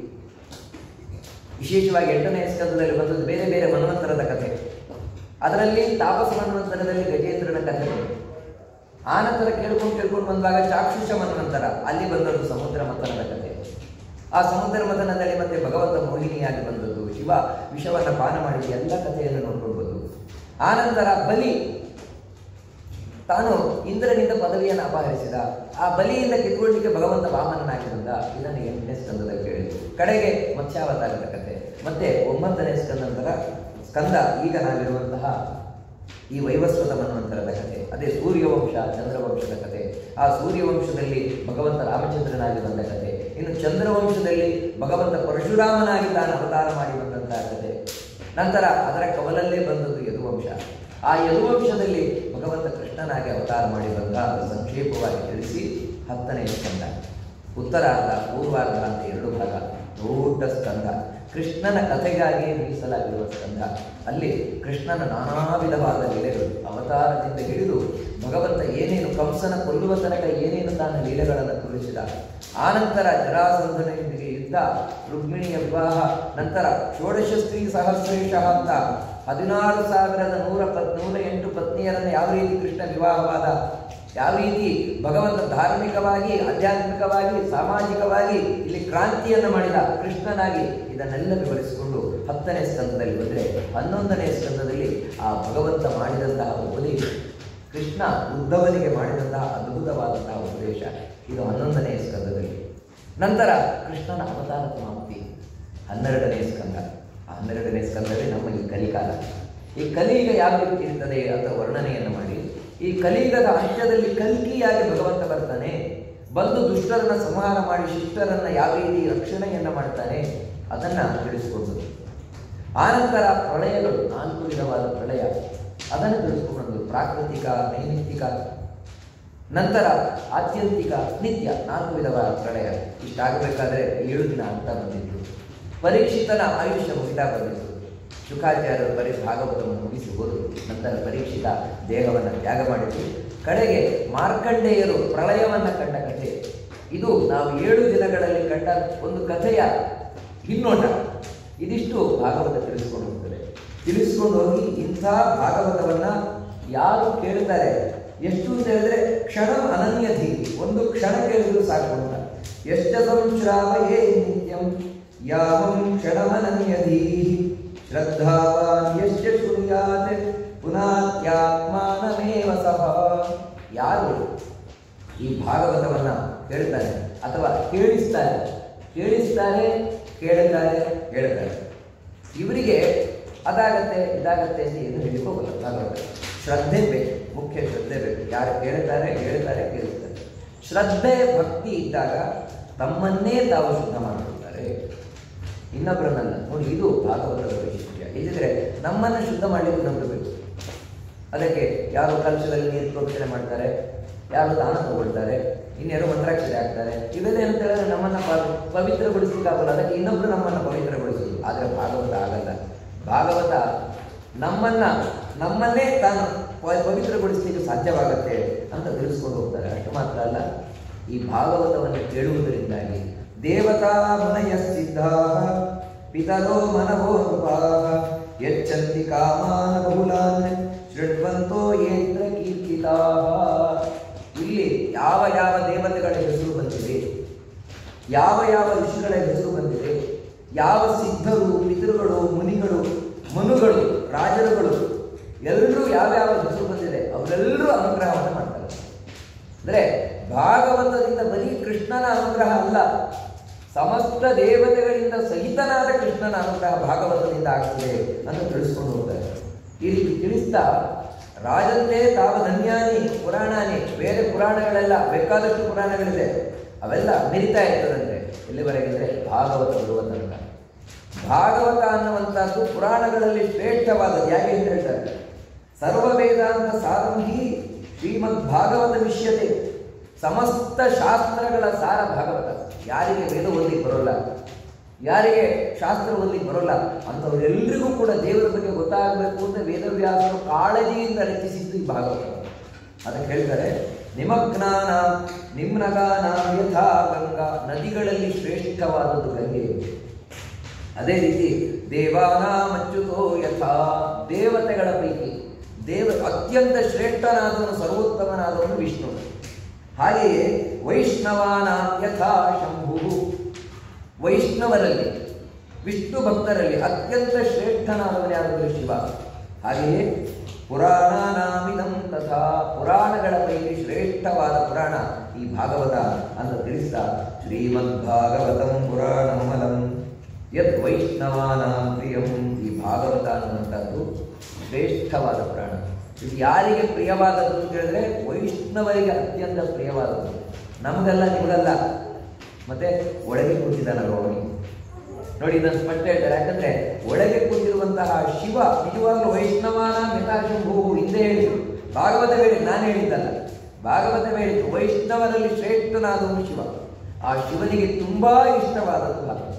ವಿಶೇಷವಾಗಿ ಎಂಟನೇ ಸ್ಕಂದದಲ್ಲಿ ಬಂದದ್ದು ಬೇರೆ ಬೇರೆ ಮನ್ವಂತರದ ಕಥೆ ಅದರಲ್ಲಿ ತಾಪಸ ಮನ್ವಂತರದಲ್ಲಿ ಗಜೇಂದ್ರನ ಕಥೆ ಬಂತು. ಆನಂತರ ಕೇಳ್ಕೊಂಡು ಕೇಳ್ಕೊಂಡು ಬಂದಾಗ ಚಾಕ್ಷುಷ ಮನ್ವಂತರ ಅಲ್ಲಿ ಬಂದದ್ದು ಸಮುದ್ರ ಮಥನದ ಕಥೆ ಆ ಸಮುದ್ರ ಮಥನದಲ್ಲಿ ಮತ್ತೆ ಭಗವಂತ ಮೋಹಿನಿಯಾಗಿ ಬಂದದ್ದು ಶಿವ ವಿಷವನ್ನ ಪಾನ ಮಾಡಿದ ಎಲ್ಲ ಕಥೆಯನ್ನು ನೋಡ್ಕೊಂಡು ಬಂದು ಆನಂತರ ಬಲಿ ತಾನು ಇಂದ್ರನಿಂದ ಪದವಿಯನ್ನು ಅಪಹರಿಸಿದ ಆ ಬಲಿಯಿಂದ ಕಿತ್ಕೊಳ್ಳಿಕ್ಕೆ ಭಗವಂತ ವಾಮನನಾಗಿ ಬಂದ ಇದನ್ನು ಎಂಟನೇ ಸ್ಕಂದದಲ್ಲಿ ಕೇಳಿದ್ರು ಕಡೆಗೆ ಮತ್ಸ್ಯಾವತಾರದ ಕಥೆ ಮತ್ತೆ ಒಂಬತ್ತನೇ ಸ್ಕಂದಂತರ ಸ್ಕಂದ ಈಗ ನಾವಿರುವಂತಹ ಈ ವೈವಸ್ವತ ಮನ್ವಂತರದ ಕಥೆ ಅದೇ ಸೂರ್ಯವಂಶ ಚಂದ್ರವಂಶದ ಕಥೆ ಆ ಸೂರ್ಯವಂಶದಲ್ಲಿ ಭಗವಂತ ರಾಮಚಂದ್ರನಾಗಿ ಬಂದ ಕಥೆ ಇನ್ನು ಚಂದ್ರವಂಶದಲ್ಲಿ ಭಗವಂತ ಪರಶುರಾಮನಾಗಿ ತಾನು ಅವತಾರ ಮಾಡಿ ಬಂದಂತಹ ಕಥೆ ನಂತರ ಅದರ ಕವಲಲ್ಲೇ ಬಂದದ್ದು ಯದುವಂಶ ಆ ಯದುವಂಶದಲ್ಲಿ ಭಗವಂತ ಕೃಷ್ಣನಾಗಿ ಅವತಾರ ಮಾಡಿ ಬಂದ ಅದು ಸಂಕ್ಷೇಪವಾಗಿ ತಿಳಿಸಿ ಹತ್ತನೇ ಸ್ಕಂದ ಉತ್ತರಾರ್ಧ ಪೂರ್ವಾರ್ಧ ಅಂತ ಎರಡು ಭಾಗ ದೊಡ್ಡ ಸ್ಕಂದ ಕೃಷ್ಣನ ಕಥೆಗಾಗಿ ಮೀಸಲಾಗಿರುವ ಸ್ಕಂದ ಅಲ್ಲಿ ಕೃಷ್ಣನ ನಾನಾ ವಿಧವಾದ ಲೀಲೆಗಳು ಅವತಾರದಿಂದ ಹಿಡಿದು ಭಗವಂತ ಏನೇನು ಕಂಸನ ಕೊಲ್ಲುವ ತನಕ ಏನೇನು ತಾನು ಲೀಲೆಗಳನ್ನು ತೋರಿಸಿದ ಆನಂತರ ಜರಾಸಂಧನೊಂದಿಗೆ ಯುದ್ಧ ರುಕ್ಮಿಣಿಯ ವಿವಾಹ ನಂತರ ಷೋಡಶ ಸ್ತ್ರೀ ಸಹಸ್ರೇಶ ಅಂತ ಹದಿನಾರು ಸಾವಿರದ ನೂರ ಪತ್ ನೂರ ಎಂಟು ಪತ್ನಿಯರನ್ನು ಯಾವ ರೀತಿ ಕೃಷ್ಣ ವಿವಾಹವಾದ ಯಾವ ರೀತಿ ಭಗವಂತ ಧಾರ್ಮಿಕವಾಗಿ ಆಧ್ಯಾತ್ಮಿಕವಾಗಿ ಸಾಮಾಜಿಕವಾಗಿ ಇಲ್ಲಿ ಕ್ರಾಂತಿಯನ್ನು ಮಾಡಿದ ಕೃಷ್ಣನಾಗಿ ಇದನ್ನೆಲ್ಲ ವಿವರಿಸಿಕೊಂಡು ಹತ್ತನೇ ಸ್ಕಂದದಲ್ಲಿ ಬಂದರೆ ಹನ್ನೊಂದನೇ ಸ್ಕಂದದಲ್ಲಿ ಆ ಭಗವಂತ ಮಾಡಿದಂತಹ ಉಪದೇಶ ಕೃಷ್ಣ ಉದ್ಧವನಿಗೆ ಮಾಡಿದಂತಹ ಅದ್ಭುತವಾದಂತಹ ಉಪದೇಶ ಇದು ಹನ್ನೊಂದನೇ ಸ್ಕಂದದಲ್ಲಿ ನಂತರ ಕೃಷ್ಣನ ಅವತಾರ ಸಮಾಪ್ತಿ ಹನ್ನೆರಡನೇ ಸ್ಕಂದ ಆ ಹನ್ನೆರಡನೇ ಸ್ಕಂದವೇ ನಮ್ಮ ಈ ಕಲಿಕಾಲ ಈ ಕಲಿಯುಗ ಯಾವ ರೀತಿ ಇರ್ತದೆ ಅಂತ ವರ್ಣನೆಯನ್ನು ಮಾಡಿ ಈ ಕಲಿಯುಗದ ಅಂತ್ಯದಲ್ಲಿ ಕಲ್ಕಿಯಾಗಿ ಭಗವಂತ ಬರ್ತಾನೆ ಬಂದು ದುಷ್ಟರನ್ನ ಸಂಹಾರ ಮಾಡಿ ಶಿಷ್ಟರನ್ನ ಯಾವ ರೀತಿ ರಕ್ಷಣೆಯನ್ನ ಮಾಡ್ತಾನೆ ಅದನ್ನ ತಿಳಿಸಿಕೊಂಡು ಆನಂತರ ಪ್ರಳಯಗಳು ನಾಲ್ಕು ವಿಧವಾದ ಪ್ರಳಯ ಅದನ್ನು ತಿಳಿಸ್ಕೊಂಡು ಪ್ರಾಕೃತಿಕ ನೈಮಿತ್ತಿಕ ನಂತರ ಆತ್ಯಂತಿಕ ನಿತ್ಯ ನಾಲ್ಕು ವಿಧವಾದ ಪ್ರಳಯ ಇಷ್ಟಾಗಬೇಕಾದ್ರೆ ಏಳು ದಿನ ಅಂತ ಬಂದಿತ್ತು ಪರೀಕ್ಷಿತನ ಆಯುಷ್ಯ ಮುಗಿತಾ ಬಂದಿತ್ತು ಶುಕಾಚಾರ್ಯರು ಬರೀ ಭಾಗವತವನ್ನು ಮುಗಿಸಿ ಹೋದರು ನಂತರ ಪರೀಕ್ಷಿತ ದೇಹವನ್ನು ತ್ಯಾಗ ಮಾಡಿದ್ರು ಕಡೆಗೆ ಮಾರ್ಕಂಡೇಯರು ಪ್ರಳಯವನ್ನು ಕಂಡ ಕಥೆ ಇದು ನಾವು ಏಳು ದಿನಗಳಲ್ಲಿ ಕಂಡ ಒಂದು ಕಥೆಯ ಹಿನ್ನೋಟ ಇದಿಷ್ಟು ಭಾಗವತ ತಿಳಿಸ್ಕೊಂಡು ಹೋಗ್ತದೆ ತಿಳಿಸ್ಕೊಂಡು ಹೋಗಿ ಇಂಥ ಭಾಗವತವನ್ನ ಯಾರು ಕೇಳ್ತಾರೆ ಎಷ್ಟು ಅಂತ ಹೇಳಿದ್ರೆ ಕ್ಷಣ ಅನನ್ಯಧಿ ಒಂದು ಕ್ಷಣ ಕೇಳಿದ್ರು ಸಾಕು ಅಂತ ಎಷ್ಟ ಸಂಶ್ರಾವಯೇ ನಿತ್ಯಂ ಯಾವಂ ಕ್ಷಣಮನನ್ಯಧೀ ಶ್ರದ್ಧಾವಾನ್ ಯಶ್ಚ ಶೃಣ್ಯಾತ್ ಪುನಾತ್ಯಾತ್ಮಾನಮೇವ ಸಹ ಯಾರು ಈ ಭಾಗವತವನ್ನ ಹೇಳ್ತಾರೆ ಅಥವಾ ಕೇಳಿಸ್ತಾರೆ ಕೇಳಿಸ್ತಾರೆ ಕೇಳುತ್ತಾರೆ ಹೇಳ್ತಾರೆ ಇವರಿಗೆ ಅದಾಗತ್ತೆ ಇದಾಗತ್ತೆ ಅಂತ ಏನು ಹೇಳಿ ಹೋಗಲ್ಲ ಭಾಗವತ ಶ್ರದ್ಧೆ ಬೇಕು ಮುಖ್ಯ ಶ್ರದ್ಧೆ ಬೇಕು ಯಾರು ಕೇಳುತ್ತಾರೆ ಹೇಳ್ತಾರೆ ಕೇಳುತ್ತಾರೆ ಶ್ರದ್ಧೆ ಭಕ್ತಿ ಇದ್ದಾಗ ತಮ್ಮನ್ನೇ ತಾವು ಶುದ್ಧ ಮಾಡಿಕೊಳ್ತಾರೆ ಇನ್ನೊಬ್ಬರನ್ನಲ್ಲ ನೋಡಿ ಇದು ಭಾಗವತದ ವೈಶಿಷ್ಟ್ಯ ಇದಿದ್ರೆ ನಮ್ಮನ್ನು ಶುದ್ಧ ಮಾಡಲಿಕ್ಕೆ ಇನ್ನೊಬ್ರು ಬೇಕು ಅದಕ್ಕೆ ಯಾರು ಕಲಶದಲ್ಲಿ ನೀರು ಪ್ರೋಕ್ಷಣೆ ಮಾಡ್ತಾರೆ ಯಾರು ದಾನ ತಗೊಳ್ತಾರೆ ಇನ್ಯಾರು ಮಂತ್ರಾಕ್ಷರಿ ಹಾಕ್ತಾರೆ ಇವೆಲ್ಲ ಏನಂತ ಹೇಳಿದ್ರೆ ನಮ್ಮನ್ನ ಪ- ಪವಿತ್ರಗೊಳಿಸ್ಲಿಕ್ಕಾಗಲ್ಲ ಅದಕ್ಕೆ ಇನ್ನೊಬ್ರು ನಮ್ಮನ್ನ ಪವಿತ್ರಗೊಳಿಸುದು ಆದರೆ ಭಾಗವತ ಆಗಲ್ಲ ಭಾಗವತ ನಮ್ಮನ್ನ ನಮ್ಮನ್ನೇ ತಾನು ಪ- ಪವಿತ್ರಗೊಳಿಸ್ಲಿಕ್ಕೆ ಸಾಧ್ಯವಾಗತ್ತೆ ಅಂತ ತಿಳಿಸ್ಕೊಂಡು ಹೋಗ್ತಾರೆ ಅಷ್ಟು ಮಾತ್ರ ಅಲ್ಲ ಈ ಭಾಗವತವನ್ನು ಕೇಳುವುದರಿಂದಾಗಿ ದೇವತಾ ಮುನಯ ಸಿದ್ಧಾ ಪಿತರೋ ಮನವೋ ನೃಪಾಃ ಯಚ್ಚಂತಿ ಕಾಮಾನ ಬಹುಲಾನ್ ಶೃಣ್ವಂತೋ ಯೇತ್ರ ಕೀರ್ತಿತಾಃ ಇಲ್ಲಿ ಯಾವ ಯಾವ ದೇವತೆಗಳ ಹೆಸರು ಬಂದಿದೆ ಯಾವ ಯಾವ ಋಷಿಗಳ ಹೆಸರು ಬಂದಿದೆ ಯಾವ ಸಿದ್ಧರು ಪಿತೃಗಳು ಮುನಿಗಳು ಮನುಗಳು ರಾಜರುಗಳು ಎಲ್ಲರೂ ಯಾವ್ಯಾವ ಹೆಸರು ಬಂದಿದೆ ಅವರೆಲ್ಲರೂ ಅನುಗ್ರಹವನ್ನು ಮಾಡ್ತಾರೆ ಅಂದ್ರೆ ಭಾಗವತದಿಂದ ಬರೀ ಕೃಷ್ಣನ ಅನುಗ್ರಹ ಅಲ್ಲ ಸಮಸ್ತ ದೇವತೆಗಳಿಂದ ಸಹಿತನಾದ ಕೃಷ್ಣನ ಅನುಗ್ರಹ ಭಾಗವತದಿಂದ ಆಗ್ತದೆ ಅಂತ ತಿಳಿಸ್ಕೊಂಡು ಹೋಗ್ತಾರೆ ಈ ರೀತಿ ತಿಳಿಸ್ತಾ ರಾಜಂತೆ ತಾವ ಧನ್ಯಾನಿ ಪುರಾಣಾನಿ ಬೇರೆ ಪುರಾಣಗಳೆಲ್ಲ ಬೇಕಾದಷ್ಟು ಪುರಾಣಗಳಿದೆ ಅವೆಲ್ಲ ಮೆರಿತಾ ಇರ್ತದಂತೆ ಎಲ್ಲಿವರೆಗಿದ್ರೆ ಭಾಗವತ ಬರುವ ತನಕ ಭಾಗವತ ಅನ್ನುವಂಥದ್ದು ಪುರಾಣಗಳಲ್ಲಿ ಶ್ರೇಷ್ಠವಾದದ್ದು ಯಾಕೆ ಅಂತ ಹೇಳ್ತಾರೆ ಸರ್ವ ವೇದಾಂತ ಸಾರಂಗಿ ಶ್ರೀಮದ್ ಭಾಗವತ ವಿಷ್ಯತೆ ಸಮಸ್ತ ಶಾಸ್ತ್ರಗಳ ಸಾರ ಭಾಗವತ ಯಾರಿಗೆ ವೇದ ಓದಲಿಕ್ಕೆ ಬರೋಲ್ಲ ಯಾರಿಗೆ ಶಾಸ್ತ್ರ ಓದಲಿಕ್ಕೆ ಬರೋಲ್ಲ ಅಂಥವರೆಲ್ಲರಿಗೂ ಕೂಡ ದೇವರ ಬಗ್ಗೆ ಗೊತ್ತಾಗಬೇಕು ಅಂತ ವೇದವ್ಯಾಸರು ಕಾಳಜಿಯಿಂದ ರಚಿಸಿದ್ದು ಈ ಭಾಗವತ ಅದಕ್ಕೆ ಹೇಳ್ತಾರೆ ನಿಮಗ್ನಾನ ನಿಮ್ನಗಾನ ಯಥಾ ಗಂಗಾ ನದಿಗಳಲ್ಲಿ ಶ್ರೇಷ್ಠವಾದದ್ದು ಗಂಗೆ ಅದೇ ರೀತಿ ದೇವಾನಾಮಚ್ಯುತೋ ಯಥಾ ದೇವತೆಗಳ ಪೈಕಿ ದೇವ ಅತ್ಯಂತ ಶ್ರೇಷ್ಠನಾದವನು ಸರ್ವೋತ್ತಮನಾದವನು ವಿಷ್ಣು ಹಾಗೆಯೇ ವೈಷ್ಣವಾನಾಂ ಯಥಾ ಶಂಭು ವೈಷ್ಣವರಲ್ಲಿ ವಿಷ್ಣು ಭಕ್ತರಲ್ಲಿ ಅತ್ಯಂತ ಶ್ರೇಷ್ಠನಾದವನು ಯಾರಾದರೂ ಶಿವ ಹಾಗೆಯೇ ಪುರಾಣಾನಾಮಿದಂ ತಥಾ ಪುರಾಣಗಳ ಪೈಕಿ ಶ್ರೇಷ್ಠವಾದ ಪುರಾಣ ಈ ಭಾಗವತ ಅಂತ ತಿಳಿಸ್ತಾ ಶ್ರೀಮದ್ ಭಾಗವತಂ ಪುರಾಣಮಲಂ ಯತ್ ವೈಷ್ಣವಾನಾಂ ಪ್ರಿಯಂ ಈ ಭಾಗವತ ಅನ್ನುವಂಥದ್ದು ಶ್ರೇಷ್ಠವಾದ ಪುರಾಣ ಇದು ಯಾರಿಗೆ ಪ್ರಿಯವಾದದ್ದು ಅಂತ ಹೇಳಿದ್ರೆ ವೈಷ್ಣವರಿಗೆ ಅತ್ಯಂತ ಪ್ರಿಯವಾದದ್ದು ನಮಗಲ್ಲ ನಿಮಗಲ್ಲ ಮತ್ತೆ ಒಳಗೆ ಕೂತಿದ್ದಾನಲ್ವ ಅವನಿಗೆ ನೋಡಿ ಇದನ್ನು ಸ್ಪಷ್ಟ ಹೇಳ್ತಾರೆ ಯಾಕಂದ್ರೆ ಒಳಗೆ ಕೂತಿರುವಂತಹ ಶಿವ ನಿಜವಾಗ್ಲೂ ವೈಷ್ಣವಾನ ಮಿತಾಶಂಭು ಹಿಂದೆ ಹೇಳಿದ್ರು ಭಾಗವತ ಹೇಳಿ ನಾನು ಹೇಳಿದ್ದಲ್ಲ ಭಾಗವತ ಹೇಳಿದ್ದು ವೈಷ್ಣವರಲ್ಲಿ ಶ್ರೇಷ್ಠನಾದವನು ಶಿವ ಆ ಶಿವನಿಗೆ ತುಂಬಾ ಇಷ್ಟವಾದದ್ದು ಭಾಗವತ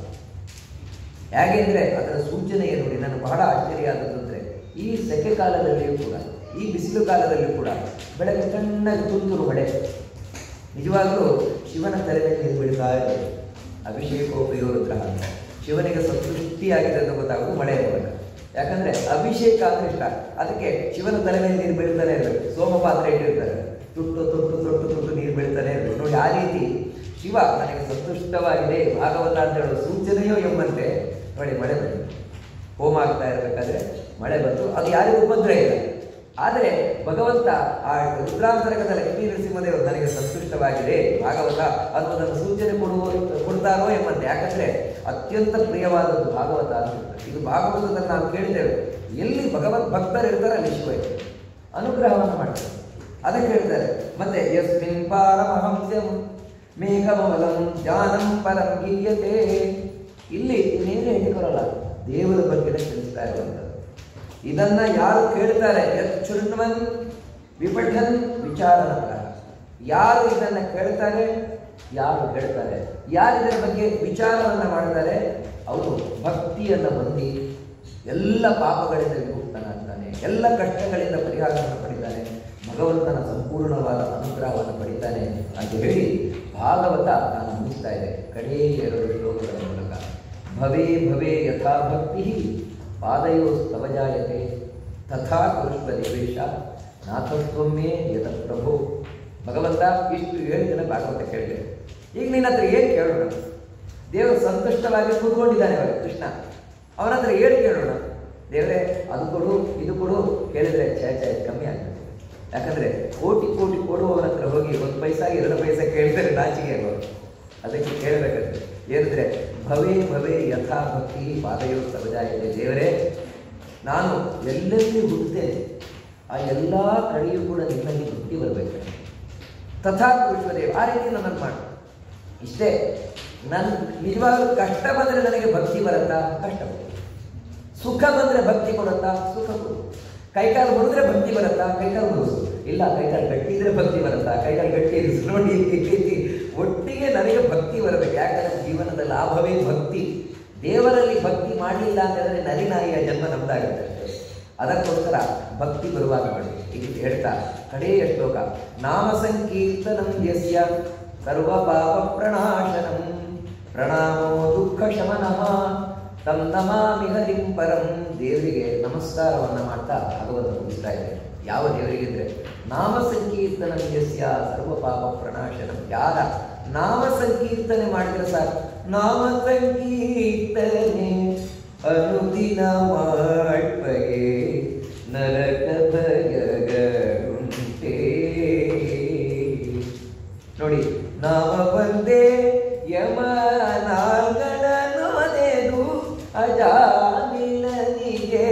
ಹೇಗೆಂದ್ರೆ ಅದರ ಸೂಚನೆ ಏನು ನೋಡಿ ನನಗೆ ಬಹಳ ಆಶ್ಚರ್ಯ ಆದದ್ದು ಅಂದ್ರೆ ಈ ಸೆಕೆ ಕಾಲದಲ್ಲಿಯೂ ಕೂಡ ಈ ಬಿಸಿಲು ಕಾಲದಲ್ಲಿಯೂ ಕೂಡ ಬೆಳಗ್ಗೆ ಸಣ್ಣಗೆ ತುಂತುರು ಮಳೆ ನಿಜವಾಗ್ಲೂ ಶಿವನ ತಲೆ ಮೇಲೆ ನೀರು ಬೀಳ್ತಾ ಇರೋದು ಅಭಿಷೇಕೋಪಯೋರುದ್ರ ಅಂತ ಶಿವನಿಗೆ ಸಂತೃಪ್ತಿಯಾಗಿದೆ ಅಂತ ಗೊತ್ತಾಗೋದು ಮಳೆಯ ಮೂಲಕ ಯಾಕಂದ್ರೆ ಅಭಿಷೇಕ ಅಂದ್ರೆ ಇಷ್ಟ ಅದಕ್ಕೆ ಶಿವನ ತಲೆ ಮೇಲೆ ನೀರು ಬೀಳ್ತಾನೆ ಇರಬೇಕು ಸೋಮ ಪಾತ್ರೆ ಇಟ್ಟಿರ್ತಾರೆ ತುಟ್ಟು ತುಟ್ಟು ತೊಟ್ಟು ತುಟ್ಟು ನೀರು ಬೀಳ್ತಾನೆ ಇರಬೇಕು ನೋಡಿ ಆ ರೀತಿ ಶಿವ ನನಗೆ ಸಂತುಷ್ಟವಾಗಿದೆ ಭಾಗವತ ಅಂತ ಹೇಳೋ ಸೂಚನೆಯೋ ಎಂಬಂತೆ ನೋಡಿ ಮಳೆ ಬಂತು ಹೋಮ ಆಗ್ತಾ ಇರಬೇಕಾದ್ರೆ ಮಳೆ ಬಂತು ಅದು ಯಾರಿಗೂ ಉಪದ್ರ ಇಲ್ಲ ಆದರೆ ಭಗವಂತ ಆ ರುದ್ರಾಂತರಕದ ಲಕ್ಷ್ಮೀ ನರಸಿಂಹದೇವರು ನನಗೆ ಸಂತುಷ್ಟವಾಗಿದೆ ಭಾಗವತ ಅನ್ನೋದನ್ನು ಸೂಚನೆ ಕೊಡುವ ಕೊಡ್ತಾರೋ ಎಂಬಂತೆ ಯಾಕಂದ್ರೆ ಅತ್ಯಂತ ಪ್ರಿಯವಾದದ್ದು ಭಾಗವತ ಅಂತ ಇದು ಭಾಗವತದಲ್ಲಿ ನಾವು ಕೇಳಿದ್ದೇವೆ ಎಲ್ಲಿ ಭಗವತ್ ಭಕ್ತರು ಇರ್ತಾರೆ ಅಲ್ಲಿ ಶಿವ ಇದೆ ಅನುಗ್ರಹವನ್ನು ಮಾಡ್ತಾರೆ ಅದಕ್ಕೆ ಹೇಳ್ತಾರೆ ಮತ್ತೆ ಯಸ್ಮಿನ್ ಪಾರಮಹಂಸ್ಯಂ ಮೇಘಮಲಂ ಜ್ಞಾನಂ ಪರಂ ಗೀಯತೆ ಇಲ್ಲಿ ಇನ್ನೇನು ಹೇಳಿಕೊರಲ್ಲ ದೇವರ ಬಗ್ಗೆ ತಿಳಿಸ್ತಾ ಇರುವಂಥದ್ದು ಇದನ್ನ ಯಾರು ಕೇಳ್ತಾರೆ ಯಚ್ಛೃಣ್ವನ್ ವಿಪಠನ್ ವಿಚಾರನ ಯಾರು ಇದನ್ನ ಕೇಳ್ತಾರೆ ಯಾರು ಹೇಳ್ತಾರೆ ಯಾರು ಇದರ ಬಗ್ಗೆ ವಿಚಾರವನ್ನ ಮಾಡ್ತಾರೆ ಅವರು ಭಕ್ತಿಯನ್ನ ಹೊಂದಿ ಎಲ್ಲ ಪಾಪಗಳಿಂದ ವಿಮುಕ್ತನಾಗ್ತಾನೆ ಎಲ್ಲ ಕಷ್ಟಗಳಿಂದ ಪರಿಹಾರವನ್ನು ಪಡಿತಾನೆ ಭಗವಂತನ ಸಂಪೂರ್ಣವಾದ ಅನುಗ್ರಹವನ್ನು ಪಡಿತಾನೆ ಅಂತ ಹೇಳಿ ಭಾಗವತ ನಾನು ಮುಗಿಸ್ತಾ ಇದೆ ಕಡೇ ಎರಡು ಶ್ಲೋಕಗಳ ಮೂಲಕ ಭವೇ ಭವೇ ಯಥಾ ಭಕ್ತಿ ಪಾದಯೋ ಸ್ತವ ಜಾಯತೆ ತಥಾ ಕುರುಷ್ವ ದೇವೇಶ ನಾಥಸ್ವಮ್ಮೇ ಯತ ಪ್ರಭು ಭಗವಂತ ಇಷ್ಟು ಏಳು ಜನ ಭಾಗವತ ಕೇಳಿದೆ ಈಗ ನಿನ್ನ ಹತ್ರ ಏನು ಕೇಳೋಣ ದೇವರು ಸಂತುಷ್ಟವಾಗಿ ಕೂತ್ಕೊಂಡಿದ್ದಾನೆ ಇವಾಗ ಕೃಷ್ಣ ಅವನ ಹತ್ರ ಏನು ಕೇಳೋಣ ದೇವರೇ ಅದು ಕೊಡು ಇದು ಕೊಡು ಕೇಳಿದ್ರೆ ಛೇ ಛೇ ಕಮ್ಮಿ ಆಗ್ತದೆ ಯಾಕಂದ್ರೆ ಕೋಟಿ ಕೋಟಿ ಕೊಡುವವರ ಹತ್ರ ಹೋಗಿ ಒಂದು ಪೈಸಾ ಎರಡು ಪೈಸಾ ಕೇಳಿದರೆ ನಾಚಿಕೆ ಆಗೋದು ಅದಕ್ಕೆ ಕೇಳಬೇಕಾದ್ರೆ ಏನಂದ್ರೆ ಭವೇ ಭವೇ ಯಥಾ ಭಕ್ತಿ ಪಾದಯೋ ಸಹಜಾಯಿದೆ ದೇವರೇ ನಾನು ಎಲ್ಲೆಲ್ಲಿ ಹುಟ್ಟುತ್ತೇನೆ ಆ ಎಲ್ಲ ಕಡೆಯೂ ಕೂಡ ನಿನ್ನಲ್ಲಿ ಭಕ್ತಿ ಬರಬೇಕು ತಥಾ ವಿಶ್ವದೇವ್ ಆ ರೀತಿ ನನ್ನನ್ನು ಮಾಡು ಇಷ್ಟೇ ನನ್ನ ನಿಜವಾಗ್ಲೂ ಕಷ್ಟ ಬಂದರೆ ನನಗೆ ಭಕ್ತಿ ಬರುತ್ತಾ ಕಷ್ಟ ಬರುತ್ತೆ ಸುಖ ಬಂದರೆ ಭಕ್ತಿ ಕೊಡುತ್ತಾ ಸುಖ ಕೊಡು ಕೈಕಾಲು ಮುರಿದ್ರೆ ಭಕ್ತಿ ಬರುತ್ತಾ ಕೈಕಾಲು ಮುರಿಸು ಇಲ್ಲ ಕೈಕಾಲು ಗಟ್ಟಿ ಇದ್ರೆ ಭಕ್ತಿ ಬರುತ್ತಾ ಕೈಕಾಲು ಗಟ್ಟಿ ಇರಿಸು ನೋಡಿ ಈ ರೀತಿ ಒಟ್ಟಿಗೆ ನನಗೆ ಭಕ್ತಿ ಬರಬೇಕು ಯಾಕಂದ್ರೆ ಜೀವನದ ಲಾಭವೇ ಭಕ್ತಿ ದೇವರಲ್ಲಿ ಭಕ್ತಿ ಮಾಡಲಿಲ್ಲ ಅಂತಂದ್ರೆ ನರಿನಾಯಿಯ ಜನ್ಮ ನಮ್ದಾಗುತ್ತೆ ಅದಕ್ಕೋಸ್ಕರ ಭಕ್ತಿ ಬರುವಾಗ ಮಾಡಿ ಇದು ಹೇಳ್ತಾ ಕಡೆಯ ಶ್ಲೋಕ ನಾಮ ಸಂಕೀರ್ತನಂ ಯಸ್ಯ ಸರ್ವ ಪಾಪ ಪ್ರಣಾಶನಂ ಪ್ರಣಾಮೋ ದುಃಖ ಶಮನಃ ತಂ ನಮಾಮಿ ಹರಿಂ ಪರಂ ದೇವರಿಗೆ ನಮಸ್ಕಾರವನ್ನ ಮಾಡ್ತಾ ಭಗವಂತ ಮುಗಿಸ್ತಾ ಇದೆ ಯಾವ ದೇವರಿಗೆ ಅಂದ್ರೆ ನಾಮ ಸಂಕೀರ್ತನಂ ಯಸ್ಯ ಸರ್ವ ಪಾಪ ಪ್ರಣಾಶನಂ ಯಾರ ನಾಮ ಸಂಕೀರ್ತನೆ ಮಾಡಿದ್ರೆ ಸಾಕು ನಾಮ ಸಂಕೀರ್ತನೆ ಅನುದಿನ ಮಾಡ್ಪಗೆ ನರಕ ಭಯಗಳುಂಟೇ ನೋಡಿ ನಾಮ ಬಂದೇ ಯಮ ನಾಲ್ಗಳ ನೋದೆದು ಅಜಾಮಿಲನಿಗೆ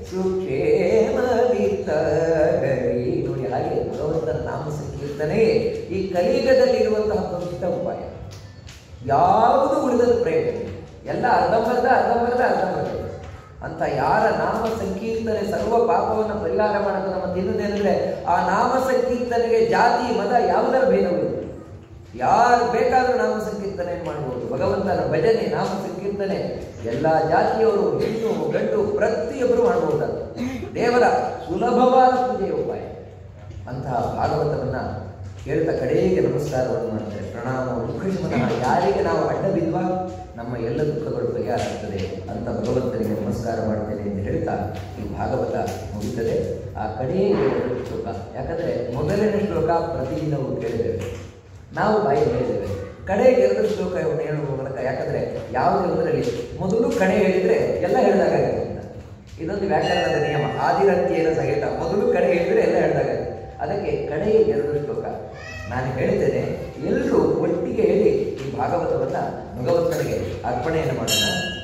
ಸುಕ್ಷೇಮವಿತ್ತಗರಿ ನೋಡಿ ಹಾಗೆ ಭಗವಂತನ ನಾಮ ಸಂಕೀರ್ತನೆ ಈ ಕಲಿಯುಗದಲ್ಲಿರುವಂತಹ ದೊಡ್ಡ ಉಪಾಯ ಯಾವುದು ಉಳಿದದ್ದು ಪ್ರಯೋಜನ ಇಲ್ಲ. ಎಲ್ಲ ಅರ್ಧಂಬರ್ಧ ಅರ್ಧಂಬರ್ಧ ಅರ್ಧಂಬರ್ಧ ಅಂತ ಯಾರ ನಾಮ ಸಂಕೀರ್ತನೆ ಸರ್ವ ಪಾಪವನ್ನು ಪರಿಹಾರ ಮಾಡೋದು ನಮ್ಮ ತಿನ್ನೋದೇನೆಂದ್ರೆ ಆ ನಾಮ ಸಂಕೀರ್ತನೆಗೆ ಜಾತಿ ಮತ ಯಾವುದರ ಭೇದವಿಲ್ಲ ಯಾರು ಬೇಕಾದರೂ ನಾಮ ಸಂಕೀರ್ತನೆ ಮಾಡಬಹುದು ಭಗವಂತನ ಭಜನೆ ನಾಮ ಸಂಕೀರ್ತನೆ ಎಲ್ಲ ಜಾತಿಯವರು ಹೆಣ್ಣು ಗಂಡು ಪ್ರತಿಯೊಬ್ಬರು ಮಾಡಬಹುದಾದ ದೇವರ ಸುಲಭವಾದ ಪೂಜೆಯ ಉಪಾಯ ಅಂತಹ ಭಾಗವತವನ್ನ ಹೇಳ್ತಾ ಕಡೆಗೆ ನಮಸ್ಕಾರವನ್ನು ಮಾಡ್ತಾರೆ ಪ್ರಣಾಮ ದುಃಖ ಶಮನ ಯಾರಿಗೆ ನಾವು ಅಡ್ಡ ಬಿದ್ವಾ ನಮ್ಮ ಎಲ್ಲ ದುಃಖಗಳು ಪರಿಹಾರಾಗ್ತದೆ ಅಂತ ಭಗವಂತನಿಗೆ ನಮಸ್ಕಾರ ಮಾಡ್ತೇನೆ ಎಂದು ಹೇಳ್ತಾ ಈ ಭಾಗವತ ಮುಗಿತದೆ ಆ ಕಡೆಯ ಎರಡು ಶ್ಲೋಕ ಯಾಕಂದ್ರೆ ಮೊದಲನೇ ಶ್ಲೋಕ ಪ್ರತಿದಿನವೂ ಕೇಳಿದ್ದೇವೆ ನಾವು ಬಾಯಿ ಹೇಳಿದ್ದೇವೆ ಕಡೆಗೆ ಎರಡು ಶ್ಲೋಕವನ್ನು ಹೇಳುವ ಮೂಲಕ ಯಾಕಂದ್ರೆ ಯಾವುದೇ ಒಂದರಲ್ಲಿ ಮೊದಲು ಕಡೆ ಹೇಳಿದ್ರೆ ಎಲ್ಲ ಹೇಳಿದಾಗುತ್ತೆ ಅಂತ ಇದೊಂದು ವ್ಯಾಕರಣದ ನಿಯಮ ಆದಿರಂತ್ಯೇನ ಸಹಿತ ಮೊದಲು ಕಡೆ ಹೇಳಿದ್ರೆ ಎಲ್ಲ ಹೇಳಿದಾಗ ಅದಕ್ಕೆ ಕಡೆಯ ಎರಡು ಶ್ಲೋಕ ನಾನು ಹೇಳಿದ್ದೇನೆ ಎಲ್ಲರೂ ಒಟ್ಟಿಗೆ ಹೇಳಿ ಈ ಭಾಗವತವನ್ನ ಭಗವಂತನಿಗೆ ಅರ್ಪಣೆಯನ್ನು ಮಾಡೋಣ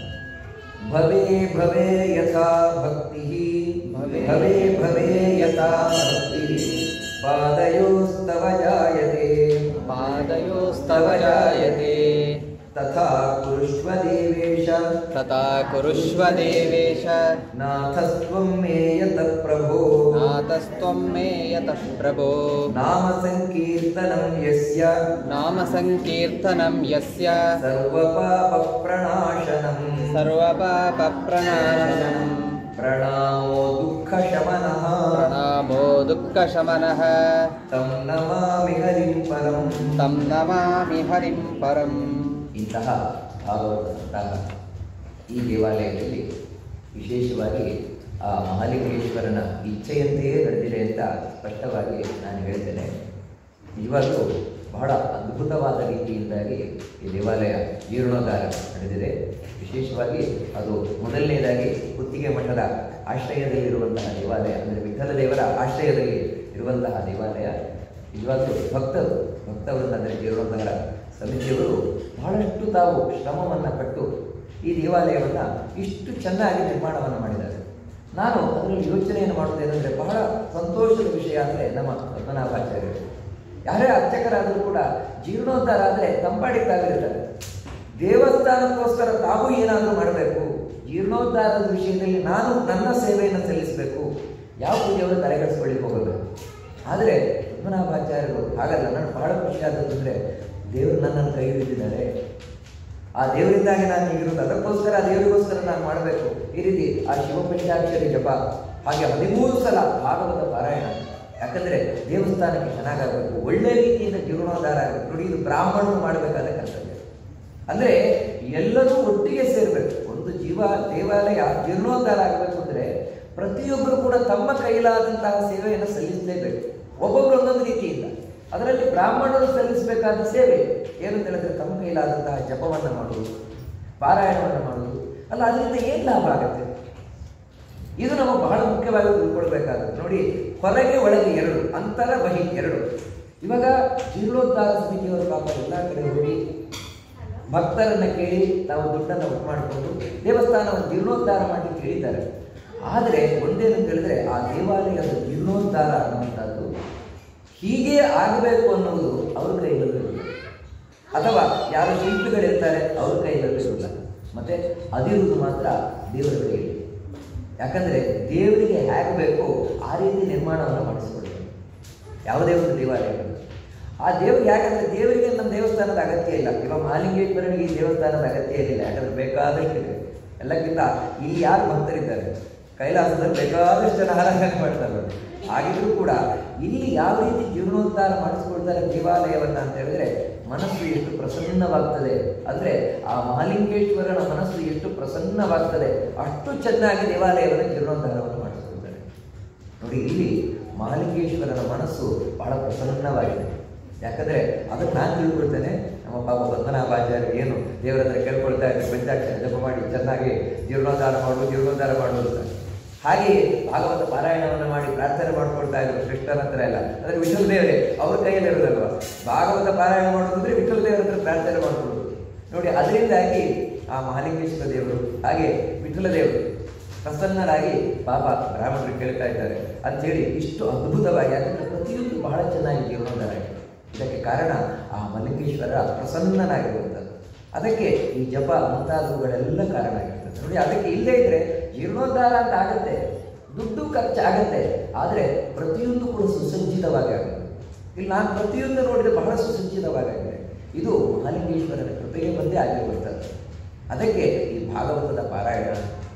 ಭವೇ ಭವೇ ಯಥಾ ಭಕ್ತಿ ಭವೇ ಭವೇ ಯಥಾ ಭಕ್ತಿ ಪಾದಯೋಸ್ತವ ಜಾಯತೆ पादयोस्तव जायते ತಥಾ ಕುರುಷ್ವ ದೇವೇಶ तथा कुरुष्व देवेश ನಾಥಸ್ತ್ವಂ ಮೇ ಯತ ಪ್ರಭೋ नातस्त्वं मे यतः प्रभो ನಾಮ ಸಂಕೀರ್ತನಂ ಯಸ್ಯ नाम सङ्कीर्तनं यस्य ಸರ್ವಪಾಪ ಪ್ರಣಾಶನಂ सर्वपापप्रणाशनम् ಪ್ರಣಾಮೋ ದುಃಖ ಶಮನಃ प्रणामो दुःखशमनः ತಂ ನಮಾಮಿ ಹರಿಂ ಪರಂ तं नमामि हरिं परम् ಇಂತಹ ಭಾಗವತಂತಹ ಈ ದೇವಾಲಯದಲ್ಲಿ ವಿಶೇಷವಾಗಿ ಆ ಮಹಾಲಿಂಗೇಶ್ವರನ ಇಚ್ಛೆಯಂತೆಯೇ ನಡೆದಿದೆ ಅಂತ ಸ್ಪಷ್ಟವಾಗಿ ನಾನು ಹೇಳ್ತೇನೆ ನಿಜವಾಗ್ಲೂ ಬಹಳ ಅದ್ಭುತವಾದ ರೀತಿಯಿಂದಾಗಿ ಈ ದೇವಾಲಯ ಜೀರ್ಣೋದ್ಧಾರ ನಡೆದಿದೆ ವಿಶೇಷವಾಗಿ ಅದು ಮೊದಲನೇದಾಗಿ ಕುತ್ತಿಗೆ ಮಠದ ಆಶ್ರಯದಲ್ಲಿರುವಂತಹ ದೇವಾಲಯ ಅಂದರೆ ವಿಠ್ಠಲ ದೇವರ ಆಶ್ರಯದಲ್ಲಿ ಇರುವಂತಹ ದೇವಾಲಯ ನಿಜವಾಗ್ಲೂ ಭಕ್ತರು ಭಕ್ತವೃಂದ ಅಂದರೆ ಜೀರ್ಣೋದ್ಧಾರ ಸಮಿತಿಯವರು ಬಹಳಷ್ಟು ತಾವು ಶ್ರಮವನ್ನು ಪಟ್ಟು ಈ ದೇವಾಲಯವನ್ನು ಇಷ್ಟು ಚೆನ್ನಾಗಿ ನಿರ್ಮಾಣವನ್ನು ಮಾಡಿದ್ದಾರೆ ನಾನು ಅದರಲ್ಲಿ ಯೋಚನೆಯನ್ನು ಮಾಡುವುದೇನೆಂದರೆ ಬಹಳ ಸಂತೋಷದ ವಿಷಯ ಅಂದರೆ ನಮ್ಮ ಪದ್ಮನಾಭಾಚಾರ್ಯರು ಯಾರೇ ಅರ್ಚಕರಾದರೂ ಕೂಡ ಜೀರ್ಣೋದ್ಧಾರ ಆದರೆ ತಂಪಾಡಿಗೆ ತಾವಿರ್ತಾರೆ ದೇವಸ್ಥಾನಕ್ಕೋಸ್ಕರ ತಾವು ಏನಾದರೂ ಮಾಡಬೇಕು ಜೀರ್ಣೋದ್ಧಾರದ ವಿಷಯದಲ್ಲಿ ನಾನು ನನ್ನ ಸೇವೆಯನ್ನು ಸಲ್ಲಿಸಬೇಕು ಯಾವ ಪೂಜೆಯವರು ತಲೆಗೆಡಿಸ್ಕೊಳ್ಳಿಕ್ಕೆ ಹೋಗೋದು ಆದರೆ ಪದ್ಮನಾಭಾಚಾರ್ಯರು ಹಾಗಲ್ಲ ನಾನು ಬಹಳ ಖುಷಿ ಆದದ್ದು ಅಂದರೆ ದೇವರು ನನ್ನನ್ನು ಕೈ ಹಿಡಿದಿದ್ದಾರೆ ಆ ದೇವರಿಂದಾಗಿ ನಾನು ಹೀಗಿರೋದು ಅದಕ್ಕೋಸ್ಕರ ಆ ದೇವರಿಗೋಸ್ಕರ ನಾನು ಮಾಡಬೇಕು ಈ ರೀತಿ ಆ ಶಿವಪಂಚಾಕ್ಷರಿ ಜಪ ಹಾಗೆ ಹದಿಮೂರು ಸಲ ಭಾಗವತ ಪಾರಾಯಣ ಯಾಕಂದ್ರೆ ದೇವಸ್ಥಾನಕ್ಕೆ ಚೆನ್ನಾಗಾಗಬೇಕು ಒಳ್ಳೆ ರೀತಿಯಿಂದ ಜೀರ್ಣೋದ್ಧಾರ ಆಗಬೇಕು ನೋಡಿ ಇದು ಬ್ರಾಹ್ಮಣರು ಮಾಡಬೇಕಾದ ಕರ್ತವ್ಯ ಅಂದ್ರೆ ಎಲ್ಲರೂ ಒಟ್ಟಿಗೆ ಸೇರಬೇಕು ಒಂದು ಜೀವ ದೇವಾಲಯ ಜೀರ್ಣೋದ್ಧಾರ ಆಗಬೇಕು ಅಂದ್ರೆ ಪ್ರತಿಯೊಬ್ಬರು ಕೂಡ ತಮ್ಮ ಕೈಲಾದಂತಹ ಸೇವೆಯನ್ನು ಸಲ್ಲಿಸಲೇಬೇಕು ಒಬ್ಬೊಬ್ಬರು ಒಂದೊಂದು ರೀತಿಯಿಂದ ಅದರಲ್ಲಿ ಬ್ರಾಹ್ಮಣರು ಸಲ್ಲಿಸಬೇಕಾದ ಸೇವೆ ಏನು ಅಂತ ಹೇಳಿದ್ರೆ ತಮ್ಮ ಕೈಲಾದಂತಹ ಜಪವನ್ನು ಮಾಡುವುದು ಪಾರಾಯಣವನ್ನು ಮಾಡುವುದು ಅಲ್ಲ ಅದರಿಂದ ಏನು ಲಾಭ ಆಗುತ್ತೆ ಇದು ನಮ್ಮ ಬಹಳ ಮುಖ್ಯವಾಗಿ ತಿಳ್ಕೊಳ್ಬೇಕಾಗುತ್ತೆ ನೋಡಿ ಹೊರಗೆ ಒಳಗೆ ಎರಡು ಅಂತರ ಬಹಿ ಎರಡು ಇವಾಗ ಜೀರ್ಣೋದ್ಧಾರ ಸಮಿತಿಯವರು ಪಾಪ ಎಲ್ಲ ಕಡೆ ಹೋಗಿ ಭಕ್ತರನ್ನ ಕೇಳಿ ತಾವು ದುಡ್ಡನ್ನು ಒಟ್ಟು ಮಾಡಿಕೊಂಡು ದೇವಸ್ಥಾನವನ್ನು ಜೀರ್ಣೋದ್ಧಾರ ಮಾಡಿ ಕೇಳಿದ್ದಾರೆ ಆದರೆ ಒಂದೇನು ಅಂತ ಹೇಳಿದ್ರೆ ಆ ದೇವಾಲಯದ ಜೀರ್ಣೋದ್ಧಾರ ಅನ್ನುವಂಥದ್ದು ಹೀಗೆ ಆಗಬೇಕು ಅನ್ನೋದು ಅವ್ರ ಕೈಯಲ್ಲೂ ಇರಲ್ಲ ಅಥವಾ ಯಾರು ಶಿಲ್ಪಿಗಳಿರ್ತಾರೆ ಅವ್ರ ಕೈಯಲ್ಲೂ ಇರಲ್ಲ ಮತ್ತೆ ಅದಿರುವುದು ಮಾತ್ರ ದೇವರ ಕೈಯಲ್ಲಿ ಯಾಕಂದ್ರೆ ದೇವರಿಗೆ ಹೇಗೆ ಬೇಕೋ ಆ ರೀತಿ ನಿರ್ಮಾಣವನ್ನು ಮಾಡಿಸ್ಕೊಳ್ತಾರೆ ಯಾವುದೇ ಒಂದು ದೇವಾಲಯ ಆ ದೇವ್ರಿಗೆ ಯಾಕಂದ್ರೆ ದೇವರಿಗೆ ನಮ್ಮ ದೇವಸ್ಥಾನದ ಅಗತ್ಯ ಇಲ್ಲ ಇವಾಗ ಮಹಾಲಿಂಗೇಶ್ವರನಿಗೆ ಈ ದೇವಸ್ಥಾನದ ಅಗತ್ಯ ಇಲ್ಲ ಯಾಕಂದ್ರೆ ಬೇಕಾದಷ್ಟಿದೆ ಎಲ್ಲಕ್ಕಿಂತ ಇಲ್ಲಿ ಯಾರು ಭಕ್ತರಿದ್ದಾರೆ ಕೈಲಾಸದಲ್ಲಿ ಬೇಕಾದಷ್ಟು ಜನ ಆರಾಧನೆ ಮಾಡ್ತಾರೆ ಹಾಗಿದ್ರೂ ಕೂಡ ಇಲ್ಲಿ ಯಾವ ರೀತಿ ಜೀರ್ಣೋದ್ಧಾರ ಮಾಡಿಸ್ಕೊಳ್ತಾರೆ ದೇವಾಲಯವನ್ನ ಅಂತ ಹೇಳಿದ್ರೆ ಮನಸ್ಸು ಎಷ್ಟು ಪ್ರಸನ್ನವಾಗ್ತದೆ ಅಂದ್ರೆ ಆ ಮಹಾಲಿಂಗೇಶ್ವರನ ಮನಸ್ಸು ಎಷ್ಟು ಪ್ರಸನ್ನವಾಗ್ತದೆ ಅಷ್ಟು ಚೆನ್ನಾಗಿ ದೇವಾಲಯವನ್ನು ಜೀರ್ಣೋದ್ಧಾರವನ್ನು ಮಾಡಿಸ್ಕೊಳ್ತಾರೆ ನೋಡಿ ಇಲ್ಲಿ ಮಹಾಲಿಂಗೇಶ್ವರನ ಮನಸ್ಸು ಬಹಳ ಪ್ರಸನ್ನವಾಗಿದೆ ಯಾಕಂದ್ರೆ ಅದನ್ನು ನಾನು ತಿಳ್ಕೊಳ್ತೇನೆ ನಮ್ಮ ಪಾಪ ಪದ್ಮನಾಭಾಚಾರ್ಯ ಏನು ದೇವರ ಹತ್ರ ಕೇಳ್ಕೊಳ್ತಾ ಇದ್ದಾರೆ ಪಂಚಾಕ್ಷರ ಜಪ ಮಾಡಿ ಚೆನ್ನಾಗಿ ಜೀರ್ಣೋದ್ಧಾರ ಮಾಡು ಜೀರ್ಣೋದ್ಧಾರ ಮಾಡು ಅಂತ ಹಾಗೆಯೇ ಭಾಗವತ ಪಾರಾಯಣವನ್ನು ಮಾಡಿ ಪ್ರಾರ್ಥನೆ ಮಾಡ್ಕೊಳ್ತಾ ಇದ್ರು ಕೃಷ್ಣನ ಹತ್ರ ಎಲ್ಲ ಅಂದ್ರೆ ವಿಠಲ ದೇವರೇ ಅವ್ರ ಕೈಯಲ್ಲಿ ಇರೋದಲ್ವಾ ಭಾಗವತ ಪಾರಾಯಣ ಮಾಡೋದಂದ್ರೆ ವಿಠಲ ದೇವರ ಹತ್ರ ಪ್ರಾರ್ಥನೆ ಮಾಡ್ಕೊಳ್ಳೋದು ನೋಡಿ ಅದರಿಂದಾಗಿ ಆ ಮಹಾಲಿಂಗೇಶ್ವರ ದೇವರು ಹಾಗೆ ವಿಠಲ ದೇವರು ಪ್ರಸನ್ನರಾಗಿ ಪಾಪ ಬ್ರಾಹ್ಮಣರು ಕೇಳ್ತಾ ಇದ್ದಾರೆ ಅಂತೇಳಿ ಇಷ್ಟು ಅದ್ಭುತವಾಗಿ ಯಾಕಂದ್ರೆ ಪ್ರತಿಯೊಂದು ಬಹಳ ಚೆನ್ನಾಗಿ ಜೀವನೋದ್ಧಾರ ಆಗಿದೆ ಇದಕ್ಕೆ ಕಾರಣ ಆ ಮಲ್ಲಿಂಗೇಶ್ವರ ಪ್ರಸನ್ನನಾಗಿರುವಂಥದ್ದು ಅದಕ್ಕೆ ಈ ಜಪ ಮುಂತಾದವುಗಳೆಲ್ಲ ಕಾರಣ ಆಗಿರ್ತದೆ ನೋಡಿ ಅದಕ್ಕೆ ಇಲ್ಲೇ ಇದ್ರೆ ಜೀರ್ಣೋದ್ಧಾರ ಅಂತ ಆಗುತ್ತೆ ದುಡ್ಡು ಖರ್ಚಾಗತ್ತೆ ಆದರೆ ಪ್ರತಿಯೊಂದು ಕೂಡ ಸುಸಜ್ಜಿತವಾಗಿ ಆಗುತ್ತೆ ಇಲ್ಲಿ ನಾನು ಪ್ರತಿಯೊಂದು ನೋಡಿದ್ರೆ ಬಹಳ ಸುಸಜ್ಜಿತವಾಗಿದೆ ಇದು ಮಹಾಲಿಂಗೇಶ್ವರನ ಕೃಪೆಗೆ ಬಂದೇ ಆಗಿರುವಂಥದ್ದು ಅದಕ್ಕೆ ಈ ಭಾಗವತದ ಪಾರಾಯಣ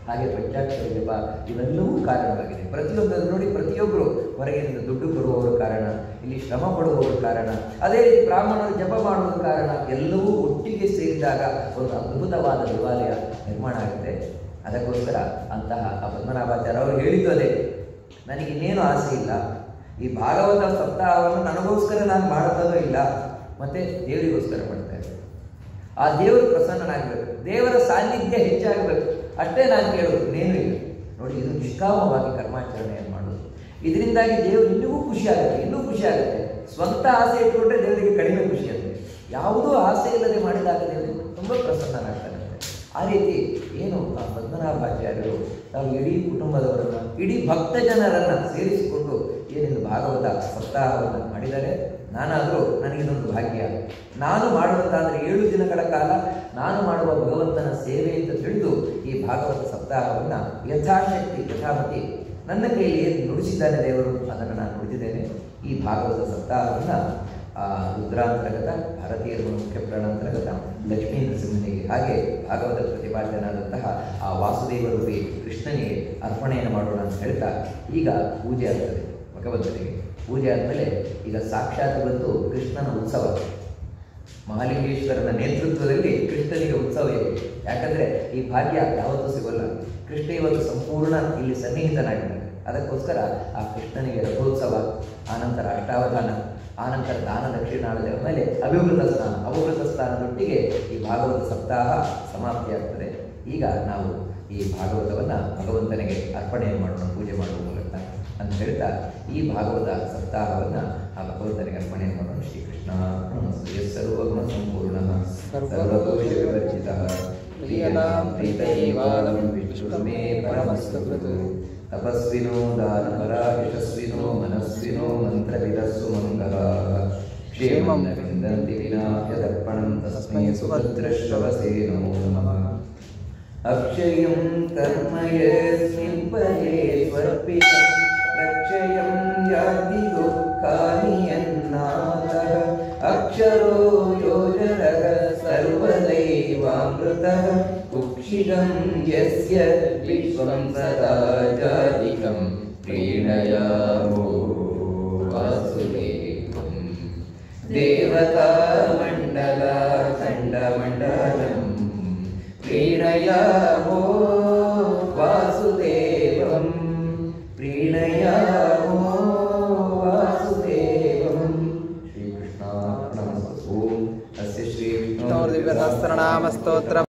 ಹಾಗೆ ಪಂಚಾಕ್ಷರ ಜಪ ಇವೆಲ್ಲವೂ ಕಾರಣವಾಗಿದೆ ಪ್ರತಿಯೊಂದನ್ನು ನೋಡಿ ಪ್ರತಿಯೊಬ್ಬರು ಹೊರಗಿನಿಂದ ದುಡ್ಡು ಕೊಡುವವರು ಕಾರಣ ಇಲ್ಲಿ ಶ್ರಮ ಪಡುವವರು ಕಾರಣ ಅದೇ ರೀತಿ ಬ್ರಾಹ್ಮಣರು ಜಪ ಮಾಡುವ ಕಾರಣ ಎಲ್ಲವೂ ಒಟ್ಟಿಗೆ ಸೇರಿದಾಗ ಒಂದು ಅದ್ಭುತವಾದ ದೇವಾಲಯ ನಿರ್ಮಾಣ ಆಗುತ್ತೆ ಅದಕ್ಕೋಸ್ಕರ ಅಂತಹ ಆ ಪದ್ಮನಾಭಾಚಾರ್ಯ ಅವರು ಹೇಳಿದ್ದು ಅದೇ ನನಗೆ ಇನ್ನೇನು ಆಸೆ ಇಲ್ಲ ಈ ಭಾಗವತ ಸಪ್ತಾಹವನ್ನು ನನಗೋಸ್ಕರ ನಾನು ಮಾಡುತ್ತದೋ ಇಲ್ಲ ಮತ್ತೆ ದೇವರಿಗೋಸ್ಕರ ಮಾಡ್ತಾ ಇದ್ದೇನೆ ಆ ದೇವರು ಪ್ರಸನ್ನನಾಗಬೇಕು ದೇವರ ಸಾನ್ನಿಧ್ಯ ಹೆಚ್ಚಾಗಬೇಕು ಅಷ್ಟೇ ನಾನು ಕೇಳೋದು ಇನ್ನೇನು ಇಲ್ಲ ನೋಡಿ ಇದು ನಿಷ್ಕಾಮವಾಗಿ ಕರ್ಮಾಚರಣೆಯನ್ನು ಮಾಡೋದು ಇದರಿಂದಾಗಿ ದೇವರು ಇನ್ನೂ ಖುಷಿ ಆಗುತ್ತೆ ಇನ್ನೂ ಖುಷಿ ಆಗುತ್ತೆ ಸ್ವಂತ ಆಸೆ ಇಟ್ಕೊಂಡ್ರೆ ದೇವರಿಗೆ ಕಡಿಮೆ ಖುಷಿ ಆಗುತ್ತೆ ಯಾವುದೂ ಆಸೆ ಇಲ್ಲದೆ ಮಾಡಿದಾಗ ದೇವರಿಗೆ ತುಂಬ ಪ್ರಸನ್ನನಾಗ್ತಾನೆ ಆ ರೀತಿ ಏನು ಆ ಪದ್ಮನಾಭಾಚಾರ್ಯರು ತಾವು ಇಡೀ ಕುಟುಂಬದವರನ್ನ ಇಡೀ ಭಕ್ತ ಜನರನ್ನ ಸೇರಿಸಿಕೊಂಡು ಏನಿದು ಭಾಗವತ ಸಪ್ತಾಹವನ್ನು ಮಾಡಿದರೆ ನಾನಾದರೂ ನನಗಿದೊಂದು ಭಾಗ್ಯ ನಾನು ಮಾಡುವಂತಾದರೆ ಏಳು ದಿನಗಳ ಕಾಲ ನಾನು ಮಾಡುವ ಭಗವಂತನ ಸೇವೆ ಅಂತ ತಿಳಿದು ಈ ಭಾಗವತ ಸಪ್ತಾಹವನ್ನು ಯಥಾಶಕ್ತಿ ಯಥಾಮತಿ ನನ್ನ ಕೈಯಲ್ಲಿ ಏನು ನುಡಿಸಿದ್ದಾನೆ ದೇವರು ಅದನ್ನು ನಾನು ನುಡಿದಿದ್ದೇನೆ ಈ ಭಾಗವತ ಸಪ್ತಾಹವನ್ನು ಆ ರುದ್ರಾಂತರ್ಗತ ಭಾರತೀಯರ ಮುಖ್ಯ ಪ್ರಾಣಾಂತರ್ಗತ ಲಕ್ಷ್ಮೀ ನರಸಿಂಹನಿಗೆ ಹಾಗೆ ಭಾಗವತ ಪ್ರತಿಪಾದ್ಯನಾದಂತಹ ಆ ವಾಸುದೇವ ರೂಪಿ ಕೃಷ್ಣನಿಗೆ ಅರ್ಪಣೆಯನ್ನು ಮಾಡೋಣ ಅಂತ ಹೇಳ್ತಾ ಈಗ ಪೂಜೆ ಆಗ್ತದೆ ಭಗವಂತನಿಗೆ ಪೂಜೆ ಆದಮೇಲೆ ಈಗ ಸಾಕ್ಷಾತ್ ಬಂದು ಕೃಷ್ಣನ ಉತ್ಸವ ಮಹಾಲಿಂಗೇಶ್ವರನ ನೇತೃತ್ವದಲ್ಲಿ ಕೃಷ್ಣನಿಗೆ ಉತ್ಸವ ಇದೆ ಯಾಕಂದ್ರೆ ಈ ಭಾಗ್ಯ ಯಾವತ್ತೂ ಸಿಗೋಲ್ಲ ಕೃಷ್ಣ ಇವತ್ತು ಸಂಪೂರ್ಣ ಇಲ್ಲಿ ಸನ್ನಿಹಿತನಾಗಿದ್ದಾನೆ ಅದಕ್ಕೋಸ್ಕರ ಆ ಕೃಷ್ಣನಿಗೆ ರಥೋತ್ಸವ ಆನಂತರ ಅಷ್ಟಾವಧಾನ ಆನಂತರ ದಾನ ದಕ್ಷಿಣಾಳದ ಮೇಲೆ ಅಭಿವೃತ ಸ್ನಾನ ಅವಭೃತ ಸ್ನಾನದೊಟ್ಟಿಗೆ ಈ ಭಾಗವತ ಸಪ್ತಾಹ ಸಮಾಪ್ತಿಯಾಗ್ತದೆ ಈಗ ನಾವು ಈ ಭಾಗವತವನ್ನು ಭಗವಂತನಿಗೆ ಅರ್ಪಣೆಯನ್ನು ಮಾಡೋಣ ಪೂಜೆ ಮಾಡುವ ಮೂಲಕ ಅಂತ ಹೇಳ್ತಾ ಈ ಭಾಗವತ ಸಪ್ತಾಹವನ್ನು ಆ ಭಗವಂತನಿಗೆ ಅರ್ಪಣೆಯನ್ನು ಮಾಡೋಣ ಶ್ರೀಕೃಷ್ಣ ಸರ್ವಗುಣ ಸಂಪೂರ್ಣ ಸರ್ವದೋಷ ವಿವರ್ಜಿತ ಪ್ರಿಯತಾಂ ಪ್ರೀತೈವಾದಂ ವಿಷ್ಣುಮೇ ಪರಮಸ್ತು ಕೃತು ತಪಸ್ವಿನೋ ದಾನಪರ ಯಶಸ್ವಿನೋ ಮನಸ್ವಿನೋ ಮಂತ್ರವಿದಸ್ಸು ಮಂಗಲ ಕ್ಷೇಮಂ ನ ವಿಂದಂತಿ ವಿನಾ ಯದರ್ಪಣಂ ತಸ್ಮೈ ಸುಭದ್ರಶ್ರವಸೇ ನಮೋ ನಮಃ अक्षयं कर्म यस्मिन् परे स्वर्पितं प्रक्षयं याति दुःखानि यन्नाथः अक्षरो योजनः सर्वदैवामृतः कुक्षिगं यस्य विश्वं सदा जातिकं प्रीणयामो वासुदेवम् देवतामण्डलाखण्डमण्डलम् प्रीणयामो वासुदेवं प्रीणयामो वासुदेवं श्रीकृष्णार्पणमस्तु ॐ अस्य श्रीविष्णोर्दिव्यसहस्रनामस्तोत्रम्